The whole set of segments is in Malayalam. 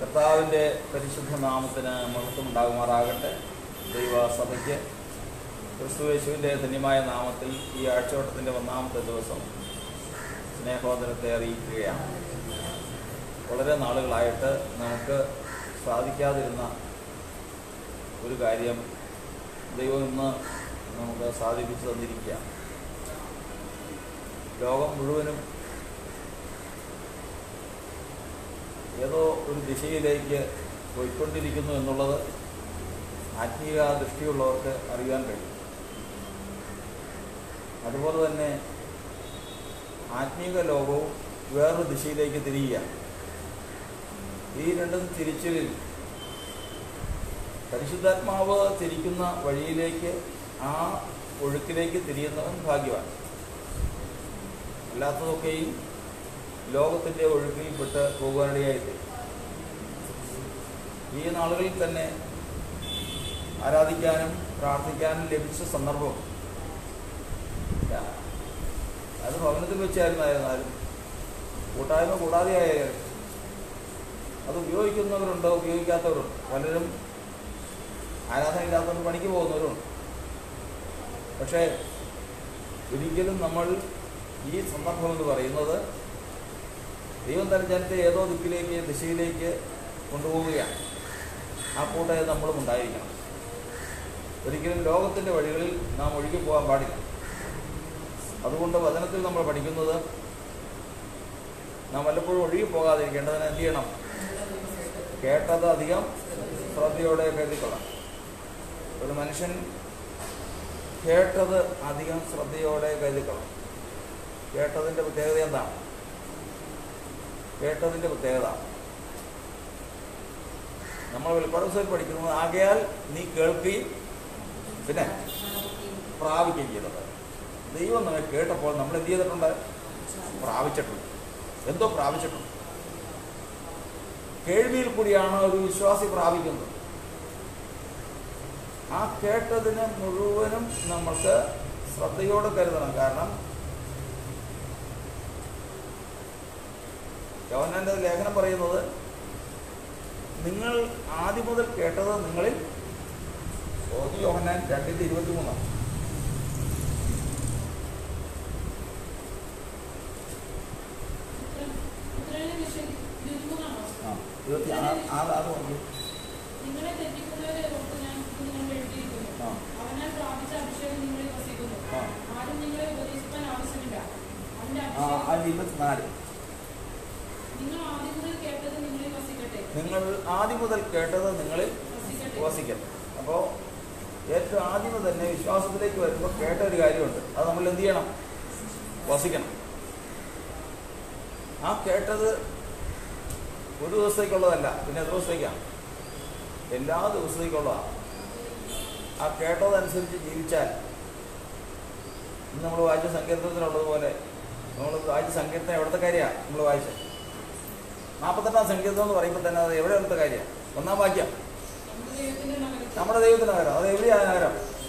കർത്താവിൻ്റെ പരിശുദ്ധ നാമത്തിന് മഹത്വമുണ്ടാകുമാറാകട്ടെ ദൈവസഭയ്ക്ക് ക്രിസ്തുവേശുവിൻ്റെ ധന്യമായ നാമത്തിൽ ഈ ആഴ്ചവട്ടത്തിൻ്റെ ഒന്നാമത്തെ ദിവസം സ്നേഹോദരത്തെ അറിയിക്കുകയാണ് വളരെ നാളുകളായിട്ട് നമുക്ക് സാധിക്കാതിരുന്ന ഒരു കാര്യം ദൈവം ഇന്ന് നമുക്ക് സാധിപ്പിച്ചു തന്നിരിക്കുകയാണ് ലോകം മുഴുവനും ഏതോ ഒരു ദിശയിലേക്ക് പോയിക്കൊണ്ടിരിക്കുന്നു എന്നുള്ളത് ആത്മീയ ദൃഷ്ടിയുള്ളവർക്ക് അറിയാൻ കഴിയും അതുപോലെ തന്നെ ആത്മീക ലോകവും വേറൊരു ദിശയിലേക്ക് തിരിയുകയാണ് ഈ രണ്ടും തിരിച്ചിലിൽ പരിശുദ്ധാത്മാവ് തിരിക്കുന്ന വഴിയിലേക്ക് ആ ഒഴുക്കിലേക്ക് തിരിയുന്നവൻ ഭാഗ്യവാൻ അല്ലാത്തതൊക്കെയും ലോകത്തിൻ്റെ ഒഴുക്കിൽപ്പെട്ട് പോകുവാനിടയായിട്ട് ഈ നാളുകളിൽ തന്നെ ആരാധിക്കാനും പ്രാർത്ഥിക്കാനും ലഭിച്ച സന്ദർഭം അത് ഭവനത്തിൽ വെച്ചായിരുന്നായിരുന്നാലും കൂട്ടായ്മ കൂടാതെ ആയാലും അത് ഉപയോഗിക്കുന്നവരുണ്ട് ഉപയോഗിക്കാത്തവരുണ്ട് പലരും ആരാധന ഇല്ലാത്തവർ പണിക്ക് പോകുന്നവരുണ്ട് പക്ഷേ ഒരിക്കലും നമ്മൾ ഈ സന്ദർഭം എന്ന് പറയുന്നത് ദൈവം തന്റെ ജനത്തെ ഏതോ ദിക്കിലേക്ക് ദിശയിലേക്ക് കൊണ്ടുപോവുകയാണ് ആ കൂട്ടത്തിൽ നമ്മളും ഉണ്ടായിരിക്കണം ഒരിക്കലും ലോകത്തിൻ്റെ വഴികളിൽ നാം ഒഴുകി പോകാൻ പാടില്ല അതുകൊണ്ട് വചനത്തിൽ നമ്മൾ പഠിക്കുന്നത് നാം വല്ലപ്പോഴും ഒഴുകി പോകാതിരിക്കേണ്ടതിന് എന്ത് ചെയ്യണം കേട്ടത് അധികം ശ്രദ്ധയോടെ കരുതിക്കൊള്ളാം ഒരു മനുഷ്യൻ കേട്ടത് അധികം ശ്രദ്ധയോടെ കരുതിക്കൊള്ളാം കേട്ടതിൻ്റെ പ്രത്യേകത എന്താണ് കേട്ടതിൻ്റെ പ്രത്യേകത നമ്മൾ വെളിപ്പാടവസ്ഥയിൽ പഠിക്കുന്നത് ആകയാൽ നീ കേൾക്കുകയും പിന്നെ പ്രാപിക്കുകയും ചെയ്തത് ദൈവം നമ്മെ കേട്ടപ്പോൾ നമ്മൾ എന്ത് ചെയ്തിട്ടുണ്ട് പ്രാപിച്ചിട്ടുണ്ട് എന്തോ പ്രാപിച്ചിട്ടുണ്ട് കേൾവിയിൽ കൂടിയാണ് ഒരു വിശ്വാസി പ്രാപിക്കുന്നത് ആ കേട്ടതിന് മുഴുവനും നമ്മൾക്ക് ശ്രദ്ധയോടെ കരുതണം കാരണം യോഹന്നാന്റെ ലേഖനം പറയുന്നത് നിങ്ങൾ ആദ്യം മുതൽ കേട്ടത് നിങ്ങളിൽ ഒന്ന് യോഹന്നാൻ രണ്ടിന്റെ ഇരുപത്തി മൂന്നാണ് ഉത്തരവിന്റെ വിഷയം ഇരുപത്തിമൂന്നാം ആ വാക്യം. ഇരുപത്തി ആറ് ആറ് ആറ് പറഞ്ഞു നിങ്ങളെ തെറ്റിക്കുന്നവരെ ഓർത്ത് ഞാൻ ഇത് നിങ്ങളോട് എഴുതിയിരിക്കുന്നു. ആ. അവനാൽ പ്രാപിച്ച അഭിഷേകം നിങ്ങളിൽ വസിക്കുന്നു. ആ. ആരും നിങ്ങളെ ഉപദേശിക്കാൻ ആവശ്യമില്ല. അവന്റെ ആ അഭിഷേകം അതിന് ഇരുപത്തിനാല് നിങ്ങൾ ആദ്യം മുതൽ കേട്ടത് നിങ്ങളിൽ വസിക്കട്ടെ. നിങ്ങൾ ആദ്യം മുതൽ കേട്ടത് നിങ്ങളിൽ വസിക്കട്ടെ. വസിക്കട്ടെ അപ്പോൾ ഏറ്റവും ആദ്യമേ തന്നെ വിശ്വാസത്തിലേക്ക് വരുമ്പോൾ കേട്ട ഒരു കാര്യമുണ്ട് അത് നമ്മൾ എന്ത് ചെയ്യണം വസിക്കണം ആ കേട്ടത് ഒരു ദിവസത്തേക്കുള്ളതല്ല പിന്നെ എത്ര ദിവസത്തേക്കാണ് എല്ലാ ദിവസത്തേക്കുള്ളതാണ് ആ കേട്ടതനുസരിച്ച് ജീവിച്ചാൽ ഇന്ന് നമ്മൾ വായിച്ച സങ്കീർത്തനത്തിലുള്ളതുപോലെ നമ്മൾ വായിച്ച സങ്കീർത്തനം എവിടുത്തെ കാര്യമാണ് നമ്മൾ വായിച്ചത് നാൽപ്പത്തെട്ടാം സങ്കീർത്തനം എന്ന് പറയുമ്പോൾ തന്നെ അത് എവിടെ എടുത്ത കാര്യമാണ് ഒന്നാം വാക്യം നമ്മുടെ ദൈവത്തിന്റെ നഗരത്തിൽ നമ്മുടെ ദൈവത്തിന്റെ നഗരം അത് എവിടെയാണ് നഗരം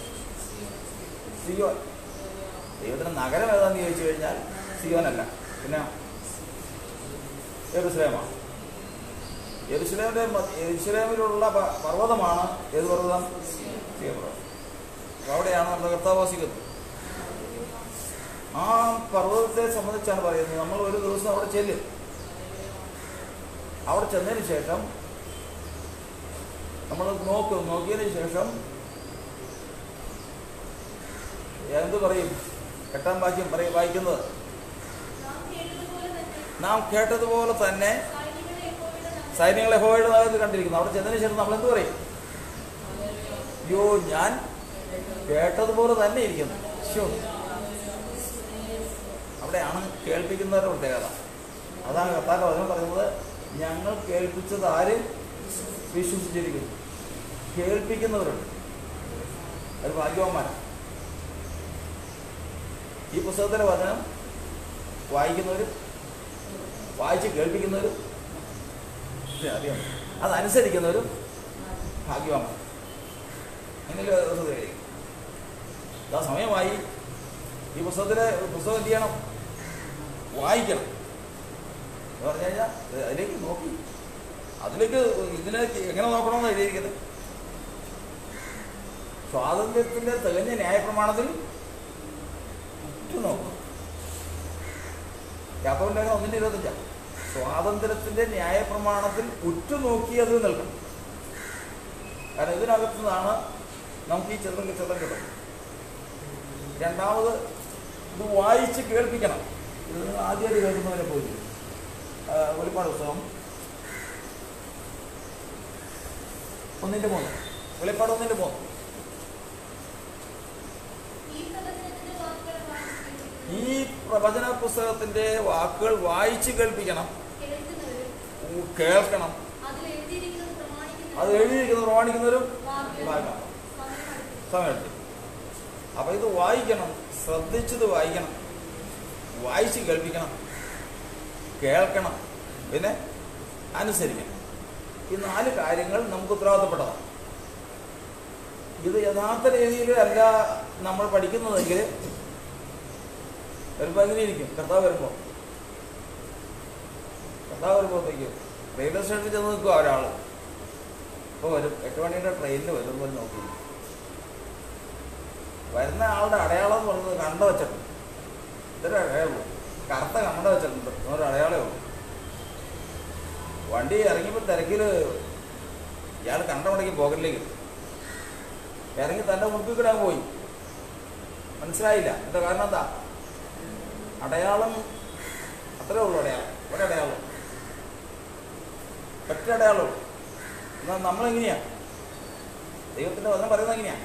സിയോൻ ദൈവത്തിന്റെ നഗരം ഏതാന്ന് ചോദിച്ചു കഴിഞ്ഞാൽ സിയോനല്ല പിന്നെ യെരുസലേമാണ് യെരുസലേമിന്റെ മ- യെരുസലേമിലുള്ള പ- പർവ്വതമാണ് ഏത് പർവ്വതം സിയോൻ പർവ്വതം അപ്പോൾ അവിടെയാണ് നമ്മുടെ കർത്താവ് വസിക്കുന്നത് ആ പർവ്വതത്തെ സംബന്ധിച്ചാണ് പറയുന്നത് നമ്മൾ ഒരു ദിവസം അവിടെ ചെല്ലും അവിടെ ചെന്നതിന് ശേഷം നമ്മൾ നോക്കും നോക്കിയതിന് ശേഷം എന്ത് പറയും എട്ടാം വാക്യം പറയും വായിക്കുന്നത് നാം കേട്ടതുപോലെ തന്നെ സൈന്യങ്ങളെ ഹോയുടെ നഗരത്തിൽ കണ്ടിരിക്കുന്നു അവിടെ ചെന്നതിന് ശേഷം നമ്മൾ എന്ത് പറയും അയ്യോ ഞാൻ കേട്ടതുപോലെ തന്നെ ഇരിക്കുന്നു ശോ അവിടെയാണ് കേൾപ്പിക്കുന്നവരുടെ പ്രത്യേകത അതാണ് കർത്താൻ്റെ വചനം പറയുന്നത് ഞങ്ങൾ കേൾപ്പിച്ചത് ആരും വിശ്വസിച്ചിരിക്കുന്നു കേൾപ്പിക്കുന്നവരുണ്ട് അത് ഭാഗ്യവാന്മാരാണ് ഈ പുസ്തകത്തിലെ വചനം വായിക്കുന്നവരും വായിച്ച് കേൾപ്പിക്കുന്നവരും ഇത് അറിയാം അതനുസരിക്കുന്നവരും ഭാഗ്യവാന്മാർ അങ്ങനെ ദിവസം കഴിയും ആ സമയമായി ഈ പുസ്തകത്തിലെ പുസ്തകം എന്ത് ചെയ്യണം വായിക്കണം എന്ന് പറഞ്ഞു കഴിഞ്ഞാൽ അതിലേക്ക് നോക്കി അത് അതിലേക്ക് ഇതിലേക്ക് എങ്ങനെ നോക്കണമെന്ന് എഴുതിയിരിക്കുന്നത് സ്വാതന്ത്ര്യത്തിന്റെ തികഞ്ഞ ന്യായപ്രമാണത്തിൽ ഉറ്റുനോക്കണം യാത്രവും ലേഖനം ഒന്നിന്റെ ഇരുപത്തഞ്ചാണ് സ്വാതന്ത്ര്യത്തിന്റെ ന്യായപ്രമാണത്തിൽ ഉറ്റുനോക്കി അത് നിൽക്കണം കാരണം ഇതിനകത്തു നിന്നാണ് നമുക്ക് ഈ ചിത്രം ചിത്രം കിട്ടുന്നത് രണ്ടാമത് ഇത് വായിച്ച് കേൾപ്പിക്കണം ഇത് ആദ്യമായിട്ട് കേൾക്കുന്നവരെ പോയി വെളിപ്പാട് പുസ്തകം ഒന്നിന്റെ മൂന്ന് വെളിപ്പാട് ഒന്നിന്റെ മൂന്ന് ഈ പ്രവചനത്തിന്റെ വാക്കുകൾ വായിച്ച് ഈ പ്രവചന പുസ്തകത്തിന്റെ വാക്കുകൾ വായിച്ച് കേൾപ്പിക്കണം കേൾക്കുന്നവരും ഉ- കേൾക്കണം അതിൽ എഴുതിയിരിക്കുന്നത് പ്രമാണിക്കുന്നവരും അത് എഴുതിയിരിക്കുന്നത് പ്രമാണിക്കുന്നവരും വാക്യം വായിക്കണം സമയമെടുക്കും. സമയത്ത് അപ്പൊ ഇത് വായിക്കണം ശ്രദ്ധിച്ചത് വായിക്കണം വായിച്ച് കേൾപ്പിക്കണം കേൾക്കണം പിന്നെ അനുസരിക്കണം ഈ നാല് കാര്യങ്ങൾ നമുക്ക് ഉത്തരവാദിത്തപ്പെട്ടതാണ് ഇത് യഥാർത്ഥ രീതിയിൽ അല്ല നമ്മൾ പഠിക്കുന്നതെങ്കിൽ വരുമ്പോൾ എങ്ങനെ ഇരിക്കും കർത്താവ് വരുമ്പോൾ കർത്താവ് വരുമ്പോഴത്തേക്ക് റെയിൽവേ സ്റ്റേഷനിൽ ചെന്ന് നിൽക്കുക ഒരാൾ ഇപ്പോൾ വരും എട്ട് മണിയുടെ ട്രെയിനിൽ വരുമ്പോൾ നോക്കി വരുന്ന ആളുടെ അടയാളം എന്ന് പറയുന്നത് കണ്ട വെച്ചിട്ടുണ്ട് ഇതൊരു അടയാളമുള്ളൂ കറുത്ത കണ്ട വെച്ചിട്ടുണ്ട് ഒരു അടയാളമേ ഉള്ളൂ വണ്ടി ഇറങ്ങിയപ്പോൾ തിരക്കിൽ ഇയാൾ കണ്ട മുടക്കി പോകലിലേക്ക് ഇറങ്ങി തൻ്റെ മുമ്പിൽ കൂടെ അങ്ങ് പോയി മനസ്സിലായില്ല എന്താ കാരണം എന്താ അടയാളം അത്രേ ഉള്ളൂ അടയാളം ഒരടയാളം ഒറ്റ അടയാളം എന്നാൽ നമ്മളെങ്ങനെയാ ദൈവത്തിൻ്റെ വചനം പറയുന്നത് എങ്ങനെയാ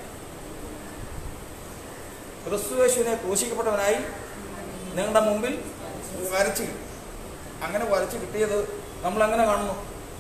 ക്രിസ്തുവേശുവിനെ ക്രൂശിക്കപ്പെട്ടവനായി നിങ്ങളുടെ മുമ്പിൽ വരച്ച് കിട്ടി അങ്ങനെ വരച്ച് കിട്ടിയത് നമ്മൾ അങ്ങനെ കാണുന്നു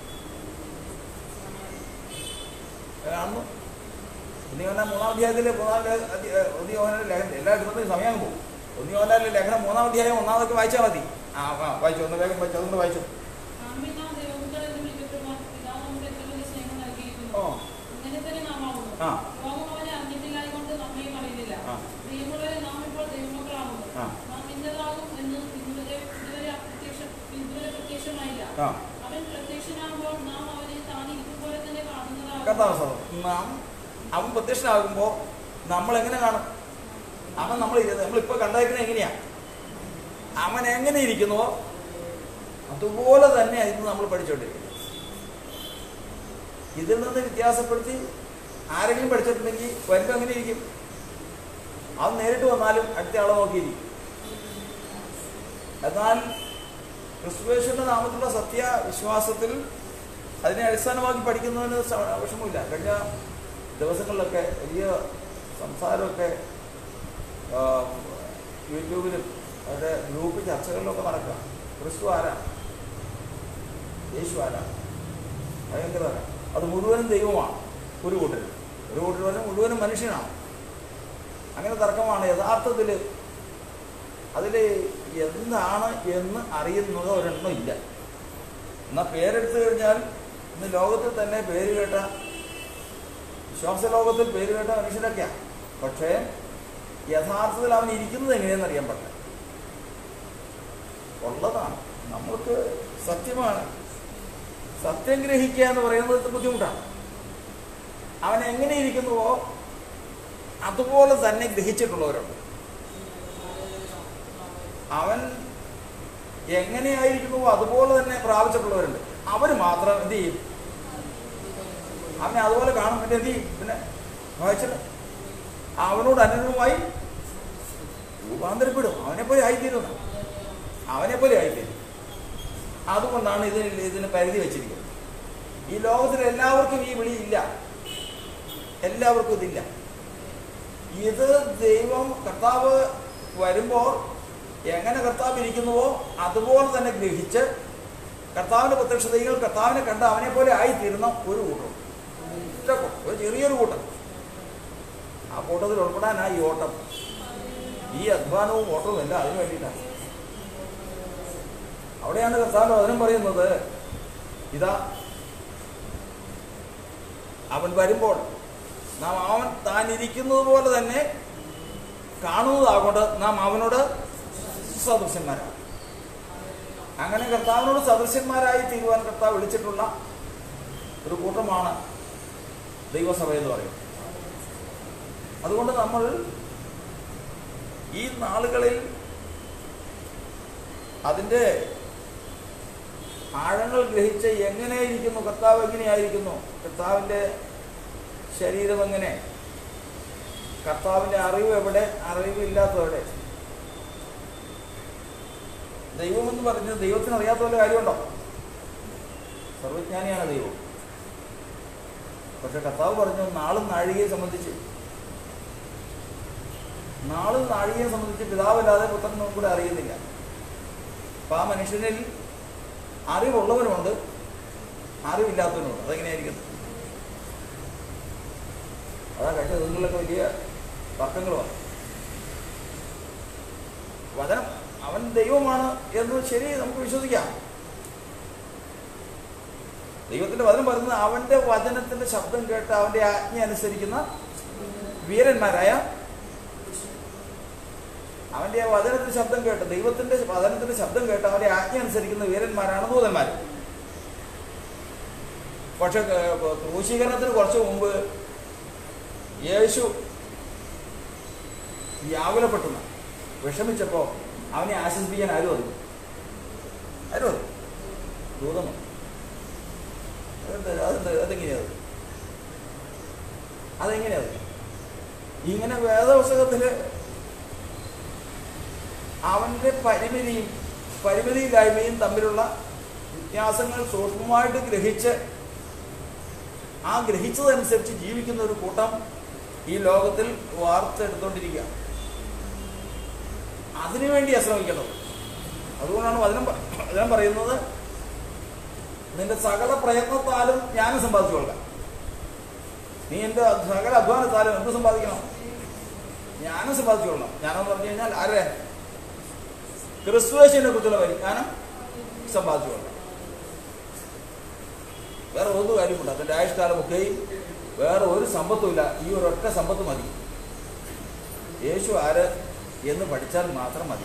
കാണുന്നു ഇനി വന്നാൽ മൂന്നാം അധ്യായത്തിൽ മൂന്നാം ഒന്നിയോഹന ലേഖനം എല്ലാ എടുക്കുന്നതും സമയം പോകും ഒന്നിയോഹന ലേഖനം മൂന്നാം അധ്യായം ഒന്നാമതൊക്കെ വായിച്ചാൽ മതി ആ ആ വായിച്ചു ഒന്ന് വേഗം വായിച്ചു അതൊന്ന് വായിച്ചു നാം പിന്നെ ദൈവങ്ങൾ എന്ന് വിളിക്കപ്പെടുവാൻ പിതാവ് നമുക്ക് എത്ര വലിയ സ്നേഹം നൽകിയിരിക്കുന്നു ഓ അങ്ങനെ തന്നെ നാം ആവുന്നു ആ. ലോകം അവനെ അറിഞ്ഞിട്ടില്ലായതുകൊണ്ട് നമ്മയും അറിയുന്നില്ല ആ. പ്രിയമുള്ളവരെ നാം ഇപ്പോൾ ദൈവമക്കളാകുന്നു ആ. നാം ഇന്നതാകും എന്ന് ഇന്നുവരെ ഇതുവരെ അപ്രത്യക്ഷ ഇതുവരെ പ്രത്യക്ഷമായില്ല ആ അവൻ പ്രത്യക്ഷനാകുമ്പോൾ നാം അവനെ താൻ ഇരിക്കും പോലെ തന്നെ കാണുന്നതാകും കർത്താവ് സാധനം നാം അവൻ പ്രത്യക്ഷനാകുമ്പോൾ നമ്മൾ എങ്ങനെ കാണും അവൻ നമ്മൾ നമ്മളിപ്പോൾ കണ്ടേക്കുന്നത് എങ്ങനെയാ അവൻ എങ്ങനെ ഇരിക്കുന്നുവോ അതുപോലെ തന്നെ ആയിരുന്നു നമ്മൾ പഠിച്ചുകൊണ്ടിരിക്കുന്നത് ഇതിൽ നിന്ന് വ്യത്യാസപ്പെടുത്തി ആരെങ്കിലും പഠിച്ചിട്ടുണ്ടെങ്കിൽ വരുമ്പോൾ എങ്ങനെ ഇരിക്കും അവൻ നേരിട്ട് വന്നാലും അടുത്ത ആളെ നോക്കിയിരിക്കും എന്നാൽ ക്രിസ്തുവേശ്വരന്റെ നാമത്തിലുള്ള സത്യ വിശ്വാസത്തിൽ അതിനെ അടിസ്ഥാനമാക്കി പഠിക്കുന്നതിന് സ- വിഷമമില്ല കഴിഞ്ഞ ദിവസങ്ങളിലൊക്കെ വലിയ സംസാരമൊക്കെ ആ, യൂട്യൂബിലും അവരുടെ ഗ്രൂപ്പ് ചർച്ചകളിലൊക്കെ നടക്കുക ക്രിസ്തു ആരാ യേശു ആരാ ഭയങ്കര അത് മുഴുവനും ദൈവമാണ് ഒരു കൂട്ടർ ഒരു കൂട്ടർ പറഞ്ഞാൽ മുഴുവനും മനുഷ്യനാണ് അങ്ങനെ തർക്കമാണ് യഥാർത്ഥത്തിൽ അതിൽ എന്താണ് എന്ന് അറിയുന്നത് ഒരെണ്ണം ഇല്ല എന്നാൽ പേരെടുത്തു കഴിഞ്ഞാൽ ഇന്ന് ലോകത്തിൽ തന്നെ പേര് കേട്ട വിശ്വാസ ലോകത്തിൽ പേര് കേട്ട മനുഷ്യരൊക്കെയാണ് പക്ഷേ യഥാർത്ഥത്തിൽ അവൻ ഇരിക്കുന്നത് എങ്ങനെയെന്ന് അറിയാൻ പറ്റില്ല ഉള്ളതാണ് നമ്മൾക്ക് സത്യമാണ് സത്യം ഗ്രഹിക്കുക എന്ന് പറയുന്നത് ബുദ്ധിമുട്ടാണ് അവൻ എങ്ങനെ ഇരിക്കുന്നുവോ അതുപോലെ തന്നെ ഗ്രഹിച്ചിട്ടുള്ളവരുണ്ട് അവൻ എങ്ങനെയായിരിക്കുന്നുവോ അതുപോലെ തന്നെ പ്രാപിച്ചിട്ടുള്ളവരുണ്ട് അവർ മാത്രം എന്ത് ചെയ്യും അവനെ അതുപോലെ കാണും പിന്നെ എന്ത് ചെയ്യും പിന്നെ വായിച്ചിട്ട് അവനോട് അനുരൂപമായി രൂപാന്തരപ്പെടും അവനെ പോലെ ആയിത്തീരുന്നു അവനെ പോലെ ആയിത്തീരും അതുകൊണ്ടാണ് ഇതിന് ഇതിന് പരിധി വെച്ചിരിക്കുന്നത് ഈ ലോകത്തിൽ എല്ലാവർക്കും ഈ വിളി ഇല്ല എല്ലാവർക്കും ഇതില്ല ഇത് ദൈവം കർത്താവ് വരുമ്പോൾ എങ്ങനെ കർത്താവ് ഇരിക്കുന്നുവോ അതുപോലെ തന്നെ ഗ്രഹിച്ച് കർത്താവിൻ്റെ പ്രത്യക്ഷതയിൽ കർത്താവിനെ കണ്ട് അവനെ പോലെ ആയിത്തീരുന്ന ഒരു കൂട്ടം ഒറ്റ കൂട്ടം, ഒരു ചെറിയൊരു കൂട്ടം ആ കൂട്ടത്തിൽ ഉൾപ്പെടാനാ ഈ ഓട്ടം ഈ അധ്വാനവും ഓട്ടവും എല്ലാം അതിനു വേണ്ടിയിട്ടാണ് അവിടെയാണ് കർത്താവിൻ്റെ വചനം പറയുന്നത് ഇതാ അവൻ വരുമ്പോൾ നാം അവൻ താൻ ഇരിക്കുന്നത് പോലെ തന്നെ കാണുന്നതാകൊണ്ട് നാം അവനോട് സദൃശ്യന്മാരാണ് അങ്ങനെ കർത്താവിനോട് സദൃശ്യന്മാരായി തീരുവാൻ കർത്താവ് വിളിച്ചിട്ടുള്ള ഒരു കൂട്ടമാണ് ദൈവസഭ എന്ന് പറയും അതുകൊണ്ട് നമ്മൾ ഈ നാളുകളിൽ അതിൻ്റെ ആഴങ്ങൾ ഗ്രഹിച്ച് എങ്ങനെയിരിക്കുന്നു കർത്താവ് എങ്ങനെയായിരിക്കുന്നു കർത്താവിൻ്റെ ശരീരം എങ്ങനെ കർത്താവിൻ്റെ അറിവ് എവിടെ അറിവില്ലാത്തവിടെ ദൈവമെന്ന് പറഞ്ഞത് ദൈവത്തിന് അറിയാത്ത വല്ല കാര്യമുണ്ടോ സർവജ്ഞാനിയാണ് ദൈവം പക്ഷെ കർത്താവ് പറഞ്ഞു നാളും നാഴികയെ സംബന്ധിച്ച് നാളും നാഴികയെ സംബന്ധിച്ച് പിതാവല്ലാതെ പുത്രനും കൂടെ അറിയുന്നില്ല അപ്പൊ ആ മനുഷ്യനിൽ അറിവുള്ളവനുമുണ്ട് അറിവില്ലാത്തവനുമുണ്ട് അതെങ്ങനെയായിരിക്കും അതാ കഴിഞ്ഞ ദിവസങ്ങളിലൊക്കെ വലിയ തർക്കങ്ങളുമാണ് വചനം അവൻ ദൈവമാണ് എന്ന് ശരി നമുക്ക് വിശ്വസിക്കാം ദൈവത്തിന്റെ വചനം പറയുന്നത് അവന്റെ വചനത്തിന്റെ ശബ്ദം കേട്ട് അവന്റെ ആജ്ഞ അനുസരിക്കുന്ന വീരന്മാരായ അവന്റെ ആ വചനത്തിന്റെ ശബ്ദം കേട്ട് ദൈവത്തിന്റെ വചനത്തിന്റെ ശബ്ദം കേട്ട് അവന്റെ ആജ്ഞ അനുസരിക്കുന്ന വീരന്മാരാണ് ദൂതന്മാർ പക്ഷെ ഏർ, ക്രൂശീകരണത്തിന് കുറച്ച് മുമ്പ് യേശു വ്യാകുലപ്പെട്ടുന്ന വിഷമിച്ചപ്പോൾ അവനെ ആശ്വസിപ്പിക്കാൻ ആരും വന്നു ആരും വന്നു ദൂതം വന്നു അതെന്താ അതെന്താ അതെങ്ങനെയത് അതെങ്ങനെയത് ഇങ്ങനെ വേദപുസ്തകത്തില് അവന്റെ പരിമിതിയും പരിമിതിയില്ലായ്മയും തമ്മിലുള്ള വ്യത്യാസങ്ങൾ സൂക്ഷ്മമായിട്ട് ഗ്രഹിച്ച് ആ ഗ്രഹിച്ചതനുസരിച്ച് ജീവിക്കുന്ന ഒരു കൂട്ടം ഈ ലോകത്തിൽ വാർത്തെടുത്തോണ്ടിരിക്കുക അതിനുവേണ്ടിയാണ് ശ്രമിക്കേണ്ടത് അതുകൊണ്ടാണ് വചനം പ- വചനം പറയുന്നത് നിന്റെ സകല പ്രയത്നത്താലും ജ്ഞാനം സമ്പാദിച്ചു കൊള്ളുക നീ എൻ്റെ സകല അധ്വാനത്താലും എന്ത് സമ്പാദിക്കണം ജ്ഞാനം സമ്പാദിച്ചു കൊള്ളണം ജ്ഞാനം എന്ന് പറഞ്ഞു കഴിഞ്ഞാൽ ആരെ ക്രിസ്തുവേശിനെ കുറിച്ചുള്ള പരിജ്ഞാനം സമ്പാദിച്ചു കൊള്ളണം വേറെ ഒരു കാര്യമുണ്ട് അതിൻ്റെ ആയുഷ്കാലമൊക്കെയും വേറെ ഒരു സമ്പത്തുമില്ല ഈ ഒരൊറ്റ സമ്പത്ത് മതി യേശു ആര് എന്ന് പഠിച്ചാൽ മാത്രം മതി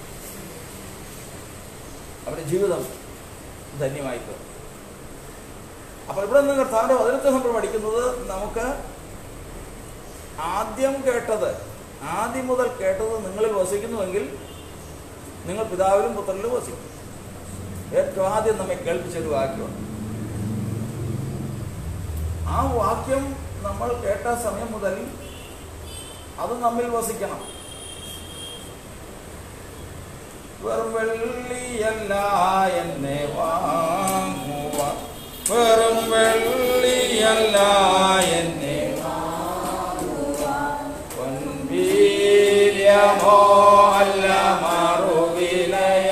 അവരുടെ ജീവിതം ധന്യമായിപ്പോ അപ്പോൾ ഇവിടെ നിന്ന് കർത്താവിന്റെ വചനത്തെ നമ്മൾ പഠിക്കുന്നത് നമുക്ക് ആദ്യം കേട്ടത് ആദ്യം മുതൽ കേട്ടത് നിങ്ങളിൽ വസിക്കുന്നുവെങ്കിൽ നിങ്ങൾ പിതാവിലും പുത്രനിലും വസിക്കും ഏറ്റവും ആദ്യം നമ്മെ കേൾപ്പിച്ചൊരു വാക്യമുണ്ട് ആ വാക്യം നമ്മൾ കേട്ട സമയം മുതൽ അത് നമ്മിൽ വസിക്കണം വെറും വെള്ളിയല്ല എന്നെ വാങ്ങുക വെറും വെള്ളിയല്ല എന്നെ പൊൻവീര്യമോ അല്ല മറുവിലയ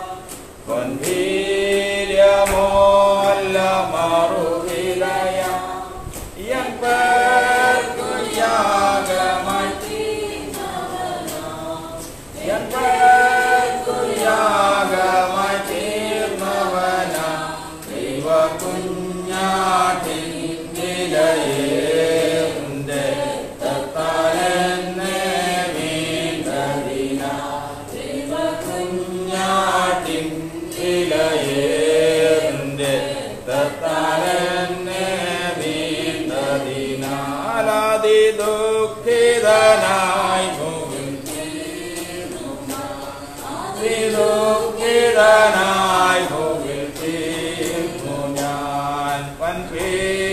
പൊൻവീര്യമോ അല്ല മറുവിലയ എൻ പേർക്കു യാഗമായി എൻ പേർക്കു യാഗമായി തീർന്നവന ദൈവ കുഞ്ഞാട്ടിൻ നിലയേറുണ്ട് തത്താലെന്നെ വീണ്ടതിന ദൈവ കുഞ്ഞാട്ടിൻ നിലയേറുണ്ട് തത്താലെന്നെ വീണ്ടതിനാലാതി ദുഃഖിതനായി ഭൂമിൽ ദുഃഖിതനായി ഭൂമിൽ തീർന്നു ഞാൻ പൻപേ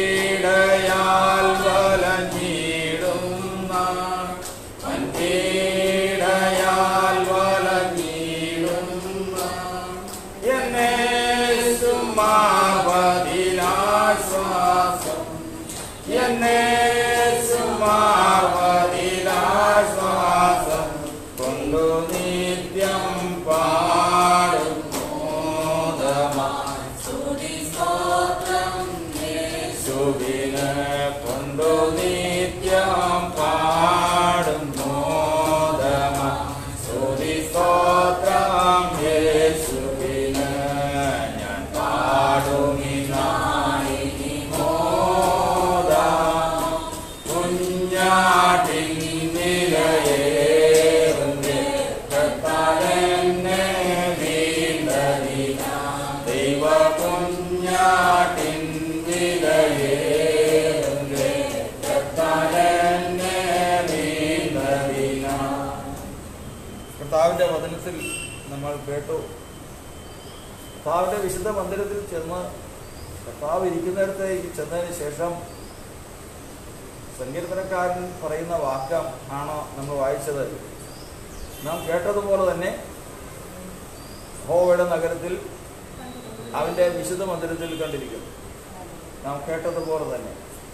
നമ്മൾ കേട്ടു കർത്താവിൻ്റെ വിശുദ്ധ മന്ദിരത്തിൽ ചെന്ന് കർത്താവ് ഇരിക്കുന്നിടത്തേക്ക് ചെന്നതിന് ശേഷം സങ്കീർത്തനക്കാരൻ പറയുന്ന വാക്യം ആണ് നമ്മൾ വായിച്ചത് നാം കേട്ടതുപോലെ തന്നെ ഹോവയുടെ നഗരത്തിൽ അവൻ്റെ വിശുദ്ധ മന്ദിരത്തിൽ കണ്ടിരിക്കുന്നു നാം കേട്ടതുപോലെ തന്നെ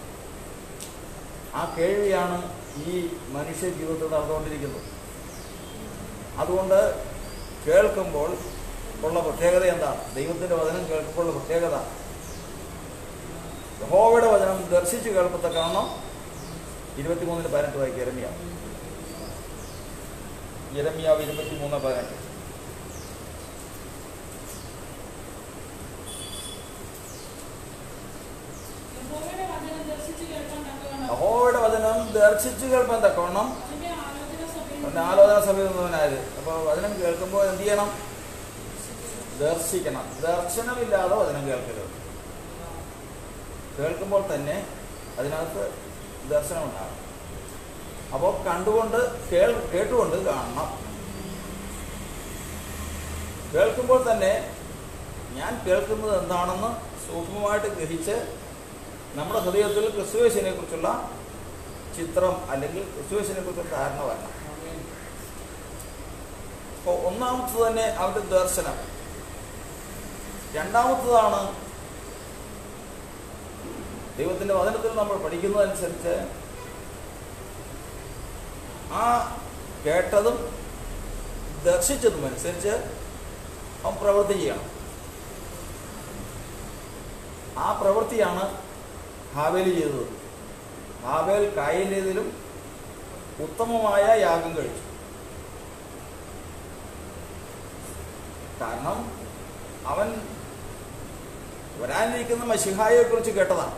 ആ കേൾവിയാണ് ഈ മനുഷ്യ ജീവിതത്തിൽ നടന്നുകൊണ്ടിരിക്കുന്നത് അതുകൊണ്ട് കേൾക്കുമ്പോൾ ഉള്ള പ്രത്യേകത എന്താണ് ദൈവത്തിൻ്റെ വചനം കേൾക്കുമ്പോഴുള്ള പ്രത്യേകത യഹോവയുടെ വചനം ദർശിച്ച് കേൾപ്പത്തക്കണം ഇരുപത്തിമൂന്നിന് പതിനെട്ട് വായിക്കുക ഇരമിയ ഇരമിയാവ് ഇരുപത്തിമൂന്ന് പതിനെട്ട് യഹോവയുടെ വചനം ദർശിച്ച് കേൾക്കാൻ തക്കവണ്ണം യഹോവയുടെ വചനം ദർശിച്ച് കേൾപ്പാൻ തക്കവണ്ണം അവന്റെ ആലോചന സഭയിൽ അവൻ്റെ ആലോചന സഭയിൽ നിന്നവനായത് അപ്പോൾ വചനം കേൾക്കുമ്പോൾ എന്ത് ചെയ്യണം ദർശിക്കണം ദർശനമില്ലാതെ വചനം കേൾക്കരുത് കേൾക്കുമ്പോൾ തന്നെ അതിനകത്ത് ദർശനം ഉണ്ടാകും അപ്പോൾ കണ്ടുകൊണ്ട് കേൾ കേട്ടുകൊണ്ട് കാണണം കേൾക്കുമ്പോൾ തന്നെ ഞാൻ കേൾക്കുന്നത് എന്താണെന്ന് സൂക്ഷ്മമായിട്ട് ഗ്രഹിച്ച് നമ്മുടെ ഹൃദയത്തിൽ ക്രിസ്തുവേശിനെ കുറിച്ചുള്ള ചിത്രം അല്ലെങ്കിൽ ക്രിസ്തുവേശിനെ കുറിച്ചുള്ള ധാരണ വരണം അപ്പോൾ ഒന്നാമത്തത് തന്നെ അവൻ്റെ ദർശനം രണ്ടാമത്തതാണ് ദൈവത്തിൻ്റെ വചനത്തിൽ നമ്മൾ പഠിക്കുന്നതനുസരിച്ച് ആ കേട്ടതും ദർശിച്ചതും അനുസരിച്ച് അവൻ പ്രവൃത്തി ചെയ്യണം ആ പ്രവൃത്തിയാണ് ഹാവേൽ ചെയ്തത് ഹാവേൽ കായലേതിലും ഉത്തമമായ യാഗം കഴിച്ചു കാരണം അവൻ വരാനിരിക്കുന്ന മഷിഹായെ കുറിച്ച് കേട്ടതാണ്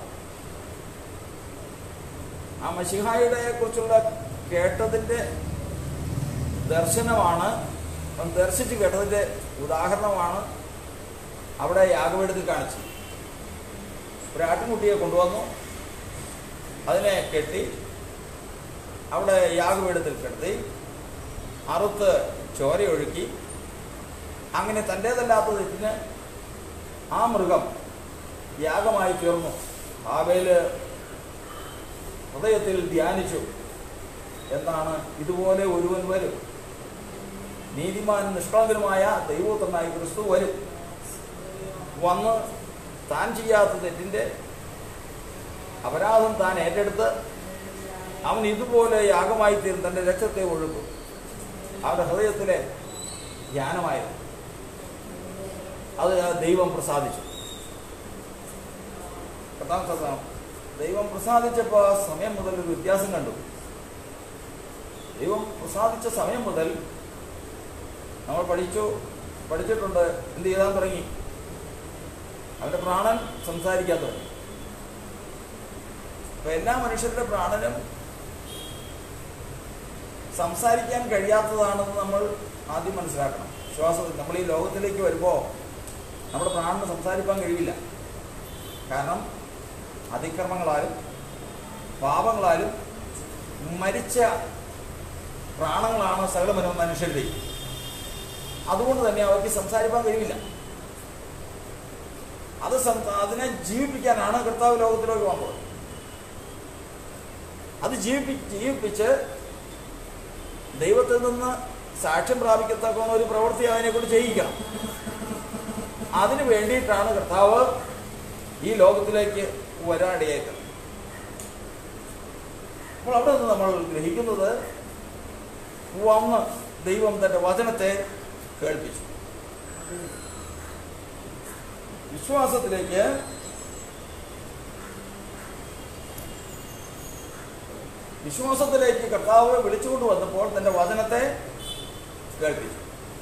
ആ മഷിഹായുടെ കുറിച്ചുള്ള കേട്ടതിൻ്റെ ദർശനമാണ് അവൻ ദർശിച്ച് കേട്ടതിൻ്റെ ഉദാഹരണമാണ് അവിടെ യാഗമെടുത്ത് കാണിച്ചത് ഒരു ആട്ടിൻകുട്ടിയെ കൊണ്ടുവന്നു അതിനെ കെട്ടി അവിടെ യാഗപീഠത്തിൽ കിടത്തി അറുത്ത് ചോരയൊഴുക്കി അങ്ങനെ തൻ്റേതല്ലാത്ത തെറ്റിന് ആ മൃഗം യാഗമായി തീർന്നു ഹാവേല് ഹൃദയത്തിൽ ധ്യാനിച്ചു എന്നാണ് ഇതുപോലെ ഒരുവൻ വരും നീതിമാൻ നിഷ്കളങ്കനുമായ ദൈവോത്തനായി ക്രിസ്തു വരും വന്ന് താൻ ചെയ്യാത്ത തെറ്റിൻ്റെ അപരാധം താൻ ഏറ്റെടുത്ത് അവൻ ഇതുപോലെ യാഗമായി തീരും തൻ്റെ രക്തത്തെ ഒഴുക്കും അവൻ്റെ ഹൃദയത്തിലെ ധ്യാനമായിരുന്നു അത് ദൈവം പ്രസാദിച്ചു പത്താം സദനം ദൈവം പ്രസാദിച്ചപ്പോൾ ആ സമയം മുതൽ ഒരു വ്യത്യാസം കണ്ടു ദൈവം പ്രസാദിച്ച സമയം മുതൽ നമ്മൾ പഠിച്ചു പഠിച്ചിട്ടുണ്ട് എന്ത് ചെയ്താൻ തുടങ്ങി അവൻ്റെ പ്രാണൻ സംസാരിക്കാൻ തുടങ്ങി അപ്പൊ എല്ലാ മനുഷ്യരുടെ പ്രാണനും സംസാരിക്കാൻ കഴിയാത്തതാണെന്ന് നമ്മൾ ആദ്യം മനസ്സിലാക്കണം വിശ്വാസത്തിൽ നമ്മൾ ഈ ലോകത്തിലേക്ക് വരുമ്പോൾ നമ്മുടെ പ്രാണന് സംസാരിക്കാൻ കഴിയില്ല കാരണം അതിക്രമങ്ങളാലും പാപങ്ങളാലും മരിച്ച പ്രാണങ്ങളാണ് സകല മനോ മനുഷ്യരുടെയും അതുകൊണ്ട് തന്നെ അവർക്ക് സംസാരിക്കാൻ കഴിയില്ല അത് സം- അതിനെ ജീവിപ്പിക്കാനാണ് കർത്താവ് ലോകത്തിലേക്ക് വന്നത് അത് ജീവിപ്പി ജീവിപ്പിച്ച് ദൈവത്തിൽ നിന്ന് സാക്ഷ്യം പ്രാപിക്കത്തക്ക ഒരു പ്രവൃത്തി അതിനെക്കൊണ്ട് ചെയ്യിക്കണം അതിനു വേണ്ടിയിട്ടാണ് കർത്താവ് ഈ ലോകത്തിലേക്ക് വരാനിടയേക്കുന്നത് അപ്പോൾ അവിടെ നിന്ന് നമ്മൾ ഗ്രഹിക്കുന്നത് വന്ന് ദൈവം തൻ്റെ വചനത്തെ കേൾപ്പിച്ചു വിശ്വാസത്തിലേക്ക് വിശ്വാസത്തിലേക്ക് കർത്താവ് വിളിച്ചുകൊണ്ട് വന്നപ്പോൾ തൻ്റെ വചനത്തെ കേൾപ്പിച്ചു